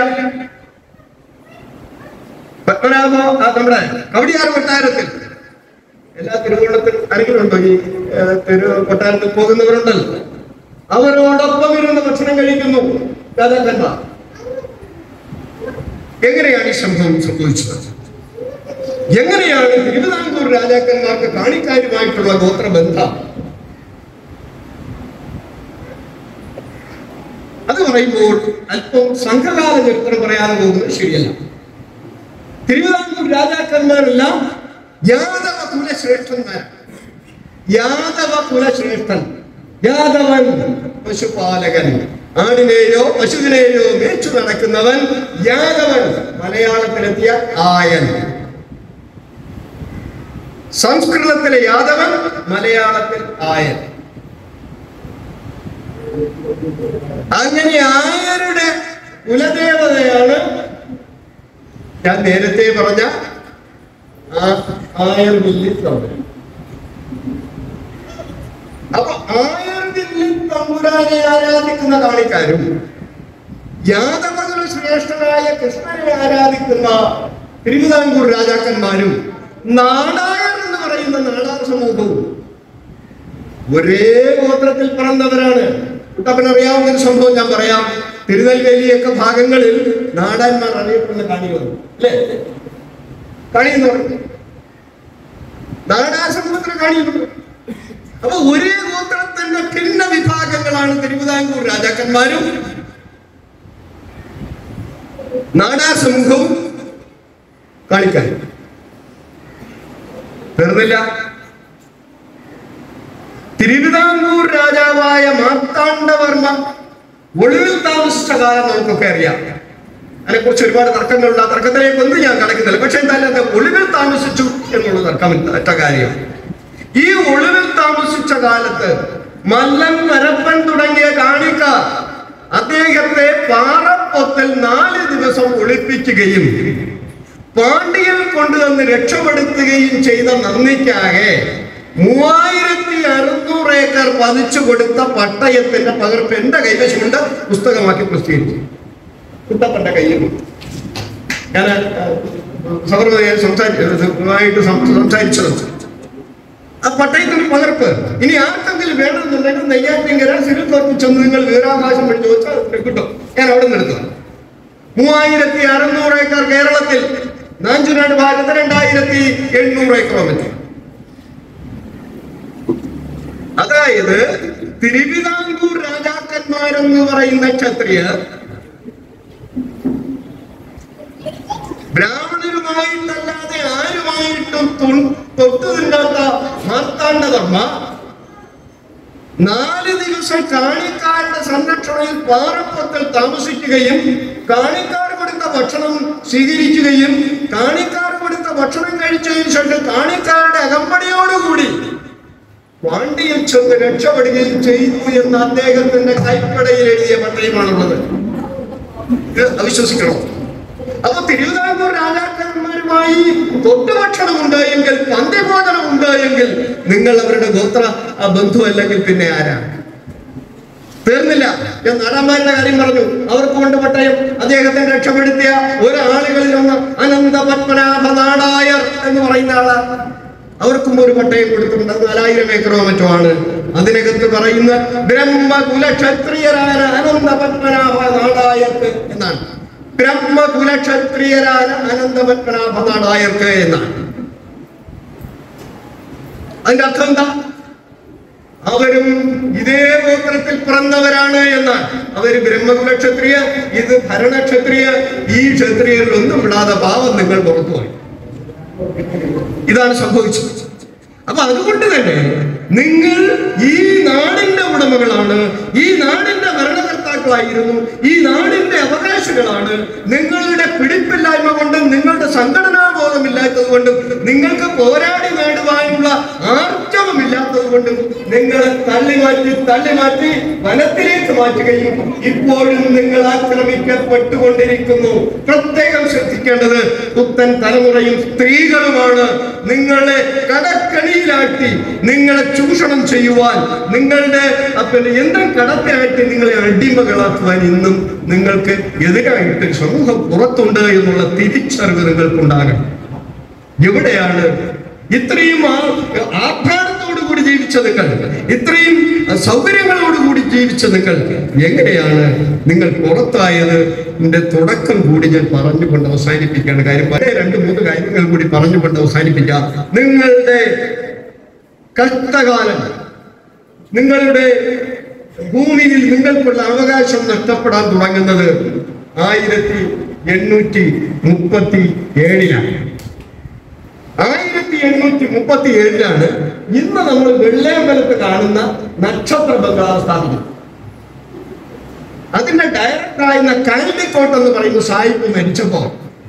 പത്മനാഭ ആ നമ്മുടെ കവടിയാർ കൊട്ടാരത്തിൽ എല്ലാ തിരുവോണത്തിനും ആരെങ്കിലും ഉണ്ടോ ഈ ഏ, തിരു കൊട്ടാരത്തിൽ പോകുന്നവരുണ്ടല്ലോ അവരോടൊപ്പം ഇരുന്ന് ഭക്ഷണം കഴിക്കുന്നു രാജാക്കന്മാർ എങ്ങനെയാണ് ഈ സംഭവം സംഭവിച്ചത് എങ്ങനെയാണ് തിരുവിതാംകൂർ രാജാക്കന്മാർക്ക് കാണിക്കാരുമായിട്ടുള്ള ഗോത്രബന്ധം അത് പറയുമ്പോൾ അല്പം സംഘകാല ചരിത്രം പറയാതെ പോകുന്നത് ശരിയല്ല തിരുവിതാംകൂർ രാജാക്കന്മാരെല്ലാം യാദവ കുലശ്രേഷ്ഠന്മാരാണ് യാദവ കുലശ്രേഷ്ഠൻ യാദവൻ പശുപാലകൻ ആടിനെയോ പശുവിനെയോ മേച്ചു നടക്കുന്നവൻ യാദവൻ മലയാളത്തിലെത്തിയ ആയൻ സംസ്കൃതത്തിലെ യാദവൻ മലയാളത്തിൽ ആയൻ അങ്ങനെ ആയരുടെ കുലദേവതയാണ് ഞാൻ നേരത്തെ പറഞ്ഞ ആ- ആയർ വില്ലി തമ്പുരാൻ അപ്പൊ ആയർ വില്ലി തമ്പുരാനെ ആരാധിക്കുന്ന കാണിക്കാരും യാദവകൾ ശ്രേഷ്ഠനായ കൃഷ്ണനെ ആരാധിക്കുന്ന തിരുവിതാംകൂർ രാജാക്കന്മാരും നാടായർ എന്ന് പറയുന്ന നാടാർ സമൂഹവും ഒരേ ഗോത്രത്തിൽ പിറന്നവരാണ് കുട്ടപ്പൻ അറിയാവുന്ന ഒരു സംഭവം ഞാൻ പറയാം തിരുനെൽവേലിയൊക്കെ ഭാഗങ്ങളിൽ നാടാന്മാർ അറിയപ്പെടുന്ന കണി വന്നു അല്ലേ കണി എന്ന് പറഞ്ഞു നാടാർ സമൂഹത്തിന് കണി വന്നു അപ്പൊ ഒരേ ഗോത്രത്തിന്റെ ഭിന്ന വിഭാഗങ്ങളാണ് തിരുവിതാംകൂർ രാജാക്കന്മാരും നാടാർ സമൂഹവും കാണിക്കാൻ തീർന്നില്ല തിരുവിതാംകൂർ രാജാവായ മാർത്താണ്ഡവർമ്മ ഒളിവിൽ താമസിച്ച കാലം നമുക്കൊക്കെ അറിയാം അതിനെക്കുറിച്ച് ഒരുപാട് തർക്കങ്ങളുണ്ട് ആ തർക്കത്തിലേക്ക് ഒന്നും ഞാൻ കടക്കുന്നില്ല പക്ഷെ എന്തായാലും അത് ഒളിവിൽ താമസിച്ചു എന്നുള്ള തർക്കമറ്റ കാര്യം ഈ ഒളിവിൽ താമസിച്ച കാലത്ത് മല്ലൻ മരപ്പൻ തുടങ്ങിയ കാണിക്കാർ അദ്ദേഹത്തെ പാറപ്പൊത്തിൽ നാല് ദിവസം ഒളിപ്പിക്കുകയും പാണ്ഡ്യൻ കൊണ്ടുവന്ന് രക്ഷപ്പെടുത്തുകയും ചെയ്ത നന്ദിക്കാകെ മൂവായിരത്തി അറുന്നൂറ് ഏക്കർ പതിച്ചു കൊടുത്ത പട്ടയത്തിന്റെ പകർപ്പ് എന്റെ കൈവശമുണ്ട് പുസ്തകമാക്കി പ്രസിദ്ധീകരിച്ചു കുട്ടപ്പന്റെ കയ്യിൽ ഞാൻ സൗഹൃദമായി സംസാരിച്ചു സംസാരിച്ചത് ആ പട്ടയത്തിന്റെ പകർപ്പ് ഇനി ആർക്കെങ്കിലും വേണമെന്നുണ്ടെങ്കിൽ നെയ്യാറ്റിങ്കര സിരുത്തോർപ്പ് ചെന്ന് നിങ്ങൾ വിവരാവകാശം വഴി ചോദിച്ചാൽ കിട്ടും ഞാൻ അവിടെ നിന്ന് എടുത്തത് മൂവായിരത്തി അറുന്നൂറ് ഏക്കർ കേരളത്തിൽ നാഞ്ചുനാട് ഭാഗത്ത് രണ്ടായിരത്തി എണ്ണൂറ് ഏക്കറോ മറ്റും അതായത് തിരുവിതാംകൂർ രാജാക്കന്മാരെന്ന് പറയുന്ന ക്ഷത്രിയർ ബ്രാഹ്മണരുമായിട്ടല്ലാതെ ആരുമായിട്ടും തു- തൊട്ടു തിന്നാത്ത മാർത്താണ്ഡധർമ്മ നാല് ദിവസം കാണിക്കാരുടെ സംരക്ഷണയിൽ പാറപ്പത്തിൽ താമസിക്കുകയും കാണിക്കാർ കൊടുത്ത ഭക്ഷണം സ്വീകരിക്കുകയും കാണിക്കാർ കൊടുത്ത ഭക്ഷണം കഴിച്ചതിന് ശേഷം കാണിക്കാരുടെ അകമ്പടിയോടുകൂടി പാണ്ഡ്യയിൽ ചെന്ന് രക്ഷപ്പെടുകയും ചെയ്തു എന്ന് അദ്ദേഹത്തിന്റെ കൈപ്പടയിൽ എഴുതിയ പട്ടയമാണുള്ളത് ഇത് അവിശ്വസിക്കണം അപ്പൊ തിരുവിതാംകൂർ രാജാക്കന്മാരുമായി തൊട്ടുഭക്ഷണം ഉണ്ടായെങ്കിൽ പന്തിഭോജനം ഉണ്ടായെങ്കിൽ നിങ്ങൾ അവരുടെ ഗോത്ര ആ, ബന്ധു അല്ലെങ്കിൽ പിന്നെ ആരാ തീർന്നില്ല ഞാൻ നാടാന്മാരുടെ കാര്യം പറഞ്ഞു അവർക്ക് കൊണ്ട് പട്ടയം അദ്ദേഹത്തെ രക്ഷപ്പെടുത്തിയ ഒരാളുകളിൽ ഒന്ന് അനന്ത പത്മനാഭ നാടായർ എന്ന് പറയുന്ന ആളാ അവർക്കും ഒരു പട്ടയം കൊടുത്തിട്ടുണ്ട് അത് നാലായിരം ഏക്കറോ മറ്റോ ആണ് അതിനകത്ത് പറയുന്ന ബ്രഹ്മകുല ക്ഷത്രിയരായ അനന്ത പത്മനാഭ നാടായർക്ക് എന്നാണ് ബ്രഹ്മകുല ക്ഷത്രിയരായ അനന്ത പത്മനാഭ നാടായർക്ക് എന്നാണ് അതിന്റെ അർത്ഥം എന്താ അവരും ഇതേ ഗോത്രത്തിൽ പിറന്നവരാണ് എന്നാൽ അവര് ബ്രഹ്മകുല ക്ഷത്രിയ ഇത് ഭരണക്ഷത്രിയ ഈ ക്ഷത്രിയരിൽ ഒന്നും വിടാതെ പാവം നിങ്ങൾ പുറത്തുപോയി ഇതാണ് സംഭവിച്ചത് അപ്പൊ അതുകൊണ്ട് തന്നെ നിങ്ങൾ ഈ നാടിന്റെ ഉടമകളാണ് ഈ നാടിന്റെ ഭരണകർത്താക്കളായിരുന്നു ഈ നാടിന്റെ അവകാശികളാണ് നിങ്ങളുടെ പിടിപ്പില്ലായ്മ കൊണ്ടും നിങ്ങളുടെ സംഘടനാ ബോധമില്ലാത്തത് കൊണ്ടും നിങ്ങൾക്ക് പോരാടി നേടുവാനുള്ള ആർജവമില്ലാത്തത് കൊണ്ടും നിങ്ങളെ തള്ളി മാറ്റി തള്ളി മാറ്റി വനത്തിലേക്ക് മാറ്റുകയും ഇപ്പോഴും നിങ്ങൾ ആക്രമിക്കപ്പെട്ടുകൊണ്ടിരിക്കുന്നു പ്രത്യേകം ശ്രദ്ധിക്കേണ്ടത് പുത്തൻ തലമുറയും സ്ത്രീകളുമാണ് നിങ്ങളെ കടക്കണിയിലാട്ടി നിങ്ങളെ ചൂഷണം ചെയ്യുവാൻ നിങ്ങളുടെ ആ, പിന്നെ എന്തും കടത്തിലാട്ടി നിങ്ങളെ അടിമകളാക്കുവാൻ ഇന്നും നിങ്ങൾക്ക് എതിരായിട്ട് സമൂഹം പുറത്തുണ്ട് എന്നുള്ള തിരിച്ചറിവ് നിങ്ങൾക്കുണ്ടാകണം എവിടെയാണ് ഇത്രയും ആ- ആഹ്ലാദത്തോടുകൂടി ജീവിച്ച നിങ്ങൾ ഇത്രയും സൗകര്യങ്ങളോടുകൂടി ജീവിച്ച നിങ്ങൾ എങ്ങനെയാണ് നിങ്ങൾ പുറത്തായത് ന്റെ തുടക്കം കൂടി ഞാൻ പറഞ്ഞുകൊണ്ട് അവസാനിപ്പിക്കുകയാണ് കാര്യം പല രണ്ട് മൂന്ന് കാര്യങ്ങൾ കൂടി പറഞ്ഞുകൊണ്ട് അവസാനിപ്പിക്കാം നിങ്ങളുടെ കഷ്ടകാലം നിങ്ങളുടെ ഭൂമിയിൽ നിങ്ങൾക്കുള്ള അവകാശം നഷ്ടപ്പെടാൻ തുടങ്ങുന്നത് ആയിരത്തി എണ്ണൂറ്റി മുപ്പത്തി ഏഴിലാണ് ആയിരത്തി എണ്ണൂറ്റി മുപ്പത്തി ഏഴിലാണ് ഇന്ന് നമ്മൾ വെള്ളയമ്പലത്ത് കാണുന്ന നക്ഷത്ര ബംഗ്ലാവ് സ്ഥാപിക്കുന്നത് അതിന്റെ ഡയറക്ടറായിരുന്ന കാൻഡിക്കോട്ട് എന്ന് പറയുന്ന സാഹിബ് മരിച്ചപ്പോ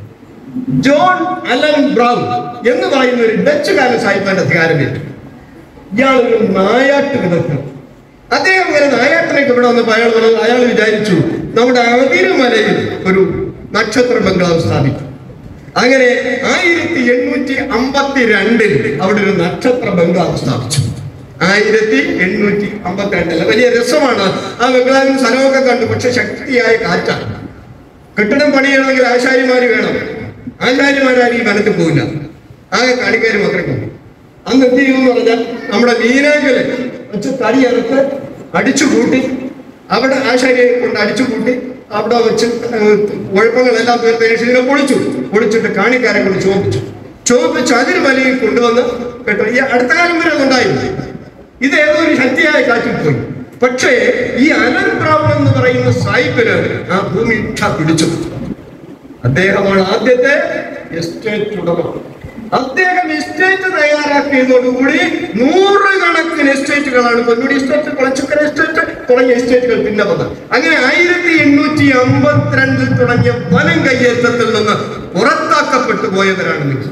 ജോൺ അലൻ ബ്രൗൺ എന്ന് പറയുന്ന ഒരു ഡച്ചുകാരൻ സാഹിബിന്റെ അധികാരമേറ്റു ഇയാൾ ഒരു നായാട്ട് വിദഗ്ധൻ അദ്ദേഹം ഇങ്ങനെ നായാട്ടിലേക്ക് ഇവിടെ വന്നപ്പോൾ അയാൾ പറഞ്ഞു അയാൾ വിചാരിച്ചു നമ്മുടെ അതിരുമലയിൽ ഒരു നക്ഷത്ര ബംഗ്ലാവ് സ്ഥാപിക്കും അങ്ങനെ ആയിരത്തി എണ്ണൂറ്റി അമ്പത്തി രണ്ടിൽ അവിടെ ഒരു നക്ഷത്ര ബംഗ്ലാവ് സ്ഥാപിച്ചു ആയിരത്തി എണ്ണൂറ്റി അമ്പത്തി രണ്ടിൽ വലിയ രസമാണ് ആ ബംഗ്ലാവിന് സ്ഥലമൊക്കെ കണ്ടു പക്ഷെ ശക്തിയായ കാറ്റാണ് കെട്ടിടം പണിയണമെങ്കിൽ ആശാരിമാര് വേണം ആശാരിമാരാരും ഈ വനത്തിൽ പോവില്ല ആകെ കാണിക്കാർ മാത്രമേ പോകും അന്ന് എന്ത് ചെയ്യുമെന്ന് പറഞ്ഞാൽ നമ്മുടെ മീനാങ്കല് വെച്ച് തടി ഇറത്ത് അടിച്ചു കൂട്ടി അവിടെ ആശാരിയെ കൊണ്ട് അടിച്ചു കൂട്ടി അവിടെ വെച്ച് ഏഹ്, കുഴപ്പങ്ങളെല്ലാം തീർത്തതിന് ശേഷം ഇതിനെ പൊളിച്ചു പൊളിച്ചിട്ട് കാണിക്കാരെ കൊണ്ട് ചോപ്പിച്ചു ചോപ്പിച്ച് അതിന് മലയിൽ കൊണ്ടുവന്ന് കേട്ടോ ഈ അടുത്ത കാലം വരെ അതുണ്ടായിരുന്നു ഇത് ഏതോ ഒരു ശക്തിയായ കാറ്റിൽ പോയി പക്ഷേ ഈ അനൻ ബ്രൗൺ എന്ന് പറയുന്ന സായിപ്പിന് ആ ഭൂമി ഇച്ഛ പിടിച്ചു അദ്ദേഹമാണ് ആദ്യത്തെ എസ്റ്റേറ്റ് ഉടമ അദ്ദേഹം എസ്റ്റേറ്റ് തയ്യാറാക്കിയതോടുകൂടി നൂറുകണക്കിന് എസ്റ്റേറ്റുകളാണ് പൊന്നുടി എസ്റ്റേറ്റ് കുളച്ചുക്കര എസ്റ്റേറ്റ് തുടങ്ങിയ എസ്റ്റേറ്റുകൾ പിന്നെ വന്നത് അങ്ങനെ ആയിരത്തി എണ്ണൂറ്റി അമ്പത്തിരണ്ടിൽ തുടങ്ങിയ വനം കയ്യേറ്റത്തിൽ നിന്ന് പുറത്താക്കപ്പെട്ടു പോയവരാണ് നിങ്ങൾ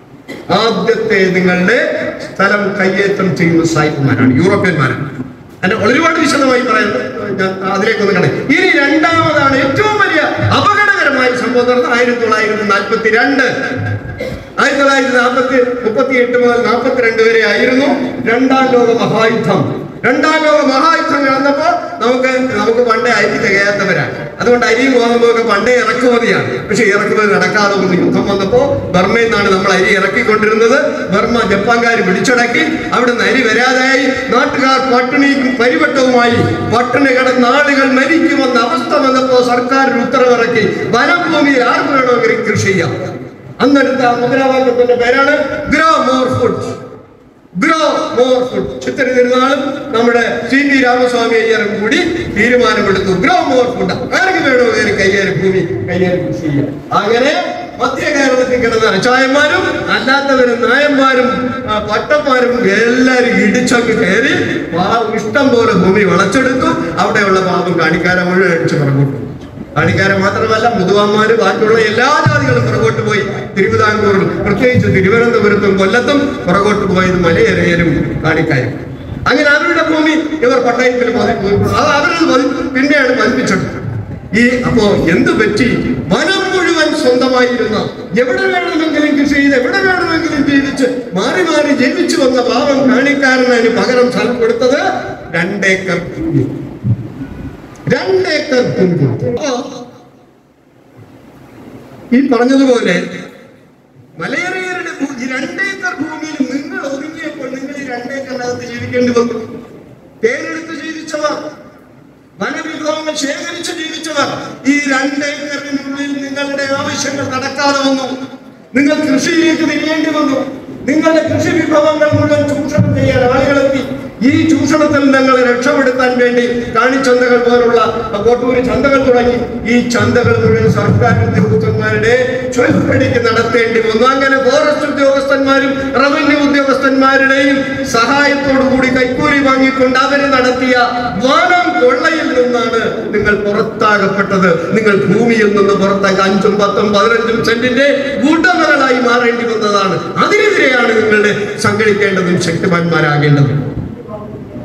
ആദ്യത്തെ നിങ്ങളുടെ സ്ഥലം കയ്യേറ്റം ചെയ്യുന്ന സായിപ്പുമാരാണ് യൂറോപ്യന്മാരാണ് അതിന്റെ ഒരുപാട് വിശദമായി പറയാൻ ഞാൻ അതിലേക്കൊന്ന് കട ഇനി രണ്ടാമതാണ് ഏറ്റവും വലിയ അപകടകരമായ സംഭവം നടന്നത് ആയിരത്തി തൊള്ളായിരത്തി നാൽപ്പത്തി രണ്ട് ആയിരത്തി തൊള്ളായിരത്തി നാൽപ്പത്തി മുപ്പത്തി എട്ട് മുതൽ നാൽപ്പത്തിരണ്ട് വരെ ആയിരുന്നു രണ്ടാം ലോക മഹായുദ്ധം രണ്ടാം ലോക മഹായുദ്ധം നടന്നപ്പോ നമുക്ക് നമുക്ക് പണ്ടേ അരി തികയാത്തവരാണ് അതുകൊണ്ട് അരിയും ഗോതമ്പും ഒക്കെ പണ്ടേ ഇറക്കുമതിയാണ് പക്ഷെ ഇറക്കുമതി നടക്കാതെ ഒന്ന് യുദ്ധം വന്നപ്പോ ബർമയിൽ നിന്നാണ് നമ്മൾ അരി ഇറക്കിക്കൊണ്ടിരുന്നത് ബർമ ജപ്പാൻകാർ പിടിച്ചടക്കി അവിടുന്ന് അരി വരാതായി നാട്ടുകാർ പട്ടിണിയും പരിവട്ടവുമായി പട്ടിണി കിടന്ന ആളുകൾ മരിക്കുമെന്ന അവസ്ഥ വന്നപ്പോ സർക്കാർ ഒരു ഉത്തരവിറക്കി വനഭൂമിയിൽ ആർക്ക് വേണമെങ്കിലും കൃഷി ചെയ്യാം അന്നെടുത്ത മുദ്രാവാക്യത്തിന്റെ പേരാണ് grow more food grow more food Chithira തിരുനാളും നമ്മുടെ സി പി രാമസ്വാമി അയ്യറും കൂടി തീരുമാനമെടുത്തു ഗ്രോ മോർ ഫുഡ് ആർക്ക് വേണോ കയറി കയ്യേറി ഭൂമി കയ്യേറി കൃഷി ചെയ്യാം അങ്ങനെ മധ്യ കേരളത്തിൽ കിടന്ന അച്ചായന്മാരും അല്ലാത്തവരും നായന്മാരും ആ, പട്ടന്മാരും എല്ലാവരും ഇടിച്ചൊക്കെ കയറി പാ- ഇഷ്ടം പോലെ ഭൂമി വളച്ചെടുത്തു അവിടെയുള്ള പാപം കാണിക്കാരെ മുഴുവൻ അടിച്ചു പുറകോട്ടു കാണിക്കാരെ മാത്രമല്ല മുതുവാന്മാര് ബാക്കിയുള്ള എല്ലാ ജാതികളും പുറകോട്ട് പോയി തിരുവിതാംകൂറിൽ പ്രത്യേകിച്ച് തിരുവനന്തപുരത്തും കൊല്ലത്തും പുറകോട്ട് പോയത് മലയേറിയരും കാണിക്കാരും അങ്ങനെ അവരുടെ ഭൂമി ഇവർ പട്ടയത്തിൽ പതി- അത് അവരത് പതി- പിന്നെയാണ് പതിപ്പിച്ചെടുത്തത് ഈ അപ്പോ എന്ത് പറ്റി വനം മുഴുവൻ സ്വന്തമായിരുന്ന എവിടെ വേണമെങ്കിലും കൃഷി ചെയ്ത് എവിടെ വേണമെങ്കിലും ജീവിച്ച് മാറി മാറി ജീവിച്ചു വന്ന പാവം കാണിക്കാരനതിന് പകരം സ്ഥലം കൊടുത്തത് രണ്ടേക്കർ ഭൂമി രണ്ടേക്കർ ഭൂമി കൊടുത്തു അപ്പോ ഈ പറഞ്ഞതുപോലെ മലയേറിയരുടെ ഭൂ- ഈ രണ്ടേക്കർ ഭൂമിയിൽ നിങ്ങൾ ഒതുങ്ങിയപ്പോൾ നിങ്ങൾ ഈ രണ്ടേക്കറിനകത്ത് ജീവിക്കേണ്ടി വന്നു പേരെടുത്ത് ജീവിച്ചവർ വനവിഭവങ്ങൾ ശേഖരിച്ച് ജീവിച്ചവർ ഈ രണ്ടേക്കറിനുള്ളിൽ നിങ്ങളുടെ ആവശ്യങ്ങൾ നടക്കാതെ വന്നു നിങ്ങൾ കൃഷിയിലേക്ക് തിരിയേണ്ടി വന്നു നിങ്ങളുടെ കൃഷി വിഭവങ്ങൾ മുഴുവൻ ചൂഷണം ചെയ്യാൻ ആളുകളെത്തി ഈ ചൂഷണത്തിൽ ഞങ്ങളെ രക്ഷപ്പെടുത്താൻ വേണ്ടി കാണിച്ചന്തകൾ പോലുള്ള കോട്ടൂര് ചന്തകൾ തുടങ്ങി ഈ ചന്തകൾ മുഴുവൻ സർക്കാർ ഉദ്യോഗസ്ഥന്മാരുടെ ചൊൽപ്പടിക്ക് നടത്തേണ്ടി വന്നു അങ്ങനെ ഫോറസ്റ്റ് ഉദ്യോഗസ്ഥന്മാരും റവന്യൂ ഉദ്യോഗസ്ഥന്മാരുടെയും സഹായത്തോടു കൂടി കൈക്കൂലി വാങ്ങിക്കൊണ്ട് അവര് നടത്തിയ വനം കൊള്ളയിൽ നിന്നാണ് നിങ്ങൾ പുറത്താകപ്പെട്ടത് നിങ്ങൾ ഭൂമിയിൽ നിന്ന് പുറത്താക്കി അഞ്ചും പത്തും പതിനഞ്ചും സെന്റിന്റെ ഉടമകളായി മാറേണ്ടി വന്നതാണ് അതിനെതിരെയാണ് നിങ്ങളുടെ സംഘടിക്കേണ്ടതും ശക്തിമാന്മാരാകേണ്ടതും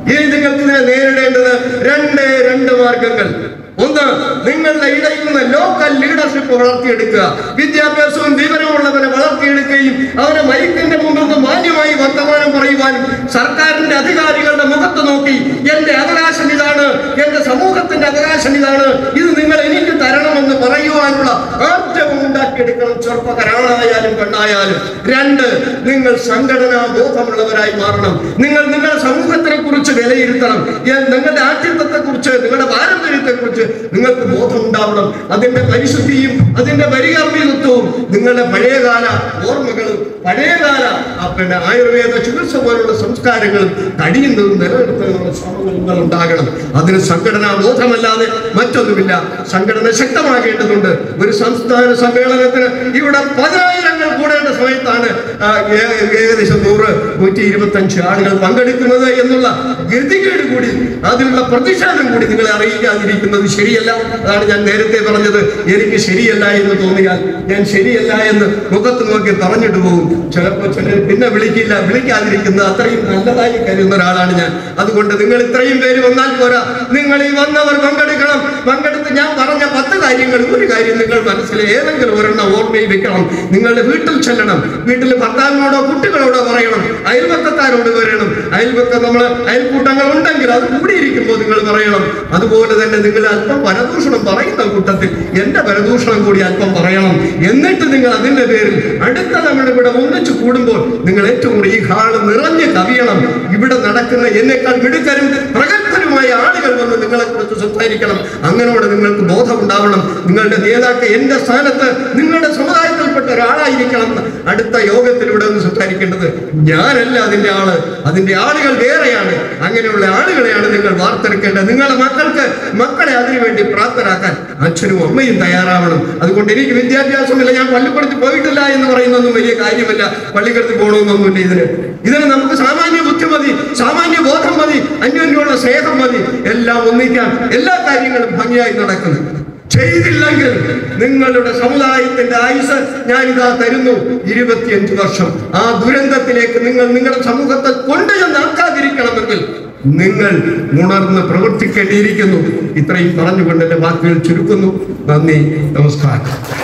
ഇനി നിങ്ങൾക്ക് ഇതിനെ നേരിടേണ്ടത് രണ്ട് രണ്ട് മാർഗങ്ങൾ ഒന്ന് നിങ്ങളുടെ ഇടയിൽ നിന്ന് ലോക്കൽ ലീഡർഷിപ്പ് വളർത്തിയെടുക്കുക വിദ്യാഭ്യാസവും വിവരമുള്ളവരെ വളർത്തിയെടുക്കുകയും അവരെ മൈക്കിന്റെ മുമ്പിൽ നിന്ന് മാന്യമായി വർത്തമാനം പറയുവാനും സർക്കാരിന്റെ അധികാരികളുടെ മുഖത്ത് നോക്കി എന്റെ അവകാശം ഇതാണ് എന്റെ സമൂഹത്തിന്റെ അവകാശം ഇതാണ് ഇത് നിങ്ങൾ എനിക്ക് തരണമെന്ന് പറയുവാനുള്ള ആർജവം ഉണ്ടാക്കിയെടുക്കണം ചെറുപ്പക്കാരാണായാലും പെണ്ണായാലും രണ്ട് നിങ്ങൾ സംഘടനാ ബോധമുള്ളവരായി മാറണം നിങ്ങൾ നിങ്ങളുടെ സമൂഹത്തിനെ കുറിച്ച് വിലയിരുത്തണം എ- നിങ്ങളുടെ ആഠ്യത്വത്തെ കുറിച്ച് നിങ്ങളുടെ പാരമ്പര്യത്തെ കുറിച്ച് നിങ്ങൾക്ക് ബോധം ഉണ്ടാവണം അതിന്റെ പരിശുദ്ധിയും അതിന്റെ പരികർമ്മിതത്വവും നിങ്ങളുടെ പഴയകാല ഓർമ്മകളും പഴയകാല ആ പിന്നെ ആയുർവേദ ചികിത്സ പോലുള്ള സംസ്കാരങ്ങളും കഴിയുന്നതും നിലനിർത്താനുള്ള ശ്രമങ്ങൾ ഉണ്ടാകണം അതിന് സംഘടനാ ബോധമല്ലാതെ മറ്റൊന്നുമില്ല സംഘടന ശക്തമാകേണ്ടതുണ്ട് ഒരു സംസ്ഥാന സമ്മേളനത്തിന് ഇവിടെ പതിനായിരങ്ങൾ കൂടേണ്ട സമയത്താണ് ആ, ഏ- ഏകദേശം നൂറ് നൂറ്റി ഇരുപത്തഞ്ച് ആളുകൾ പങ്കെടുക്കുന്നത് എന്നുള്ള ഗതികേട് കൂടി അതിനുള്ള പ്രതിഷേധം കൂടി നിങ്ങളെ അറിയിക്കാതിരിക്കുന്നത് ശരിയല്ല അതാണ് ഞാൻ നേരത്തെ പറഞ്ഞത് എനിക്ക് ശരിയല്ല എന്ന് തോന്നിയാൽ ഞാൻ ശരിയല്ല എന്ന് മുഖത്ത് നോക്കി പറഞ്ഞിട്ട് പോകും ചിലപ്പോൾ ചിലർ പിന്നെ വിളിക്കില്ല വിളിക്കാതിരിക്കുന്നത് അത്രയും നല്ലതായി കരുതുന്ന ഒരാളാണ് ഞാൻ അതുകൊണ്ട് നിങ്ങൾ ഇത്രയും പേര് വന്നാൽ പോരാ നിങ്ങൾ ഈ വന്നവർ പങ്കെടുക്കണം പങ്കെടുത്ത് ഞാൻ പറഞ്ഞ പത്ത് കാര്യങ്ങൾ ഒരു കാര്യം നിങ്ങൾ മനസ്സിൽ ഏതെങ്കിലും ഒരെണ്ണം ഓർമ്മയിൽ വെക്കണം നിങ്ങളുടെ വീട്ടിൽ ചെല്ലണം വീട്ടിൽ ഭർത്താവിനോടോ കുട്ടികളോടോ പറയണം അയൽപക്കത്താരോട് പറയണം അയൽപക്കം നമ്മൾ അയൽക്കൂട്ടങ്ങൾ ഉണ്ടെങ്കിൽ അത് കൂടിയിരിക്കുമ്പോൾ നിങ്ങൾ പറയണം അതുപോലെ തന്നെ നിങ്ങൾ അല്പം പരദൂഷണം പറയുന്ന കൂട്ടത്തിൽ എന്റെ പരദൂഷണം കൂടി അല്പം പറയണം എന്നിട്ട് നിങ്ങൾ അതിന്റെ പേരിൽ അടുത്ത തവണ ഇവിടെ ഒന്നിച്ചു കൂടുമ്പോൾ നിങ്ങൾ ഏറ്റവും കൂടുതൽ ഈ ഹാള് നിറഞ്ഞ് കവിയണം ഇവിടെ നടക്കുന്ന എന്നേക്കാൾ മിടുക്കരും പ്രഗത്ഭരുമായ ആളുകൾ വന്ന് നിങ്ങളെ കുറിച്ച് സംസാരിക്കണം അങ്ങനോട് നിങ്ങൾക്ക് ബോധമുണ്ടാവണം നിങ്ങളുടെ നേതാക്കൾ എന്റെ സ്ഥാനത്ത് നിങ്ങളുടെ സമുദായത്തിൽപ്പെട്ട ഒരാളായിരിക്കണം എന്ന് അടുത്ത യോഗത്തിൽ ഇവിടെ നിന്ന് സംസാരിക്കേണ്ടത് ഞാനല്ല അതിന്റെ ആള് അതിന്റെ ആളുകൾ വേറെയാണ് അങ്ങനെയുള്ള ആളുകളെയാണ് നിങ്ങൾ വാർത്തെടുക്കേണ്ടത് നിങ്ങളുടെ മക്കൾക്ക് മക്കളെ അതിനുവേണ്ടി പ്രാപ്തരാക്കാൻ അച്ഛനും അമ്മയും തയ്യാറാവണം അതുകൊണ്ട് എനിക്ക് വിദ്യാഭ്യാസമില്ല ഞാൻ പള്ളിക്കൂടത്തിൽ പോയിട്ടില്ല എന്ന് പറയുന്നതൊന്നും വലിയ കാര്യമല്ല പള്ളിക്കൂടത്തിൽ പോകണമെന്നൊന്നുമില്ല ഇതിന് ഇതിന് നമുക്ക് സാമാന്യ ബുദ്ധി മതി സാമാന്യ ബോധം മതി അന്യോന്യമുള്ള സ്നേഹം മതി എല്ലാം ഒന്നിക്കാൻ എല്ലാ കാര്യങ്ങളും ഭംഗിയായി നടക്കുന്നു ചെയ്തില്ലെങ്കിൽ നിങ്ങളുടെ സമുദായത്തിന്റെ ആയുസ് ഞാനിതാ തരുന്നു ഇരുപത്തിയഞ്ച് വർഷം ആ ദുരന്തത്തിലേക്ക് നിങ്ങൾ നിങ്ങളുടെ സമൂഹത്തെ കൊണ്ടുചെന്നാക്കാതിരിക്കണമെങ്കിൽ നിങ്ങൾ ഉണർന്ന് പ്രവർത്തിക്കേണ്ടിയിരിക്കുന്നു ഇത്രയും പറഞ്ഞുകൊണ്ട് എന്റെ വാക്കുകൾ ചുരുക്കുന്നു നന്ദി നമസ്കാരം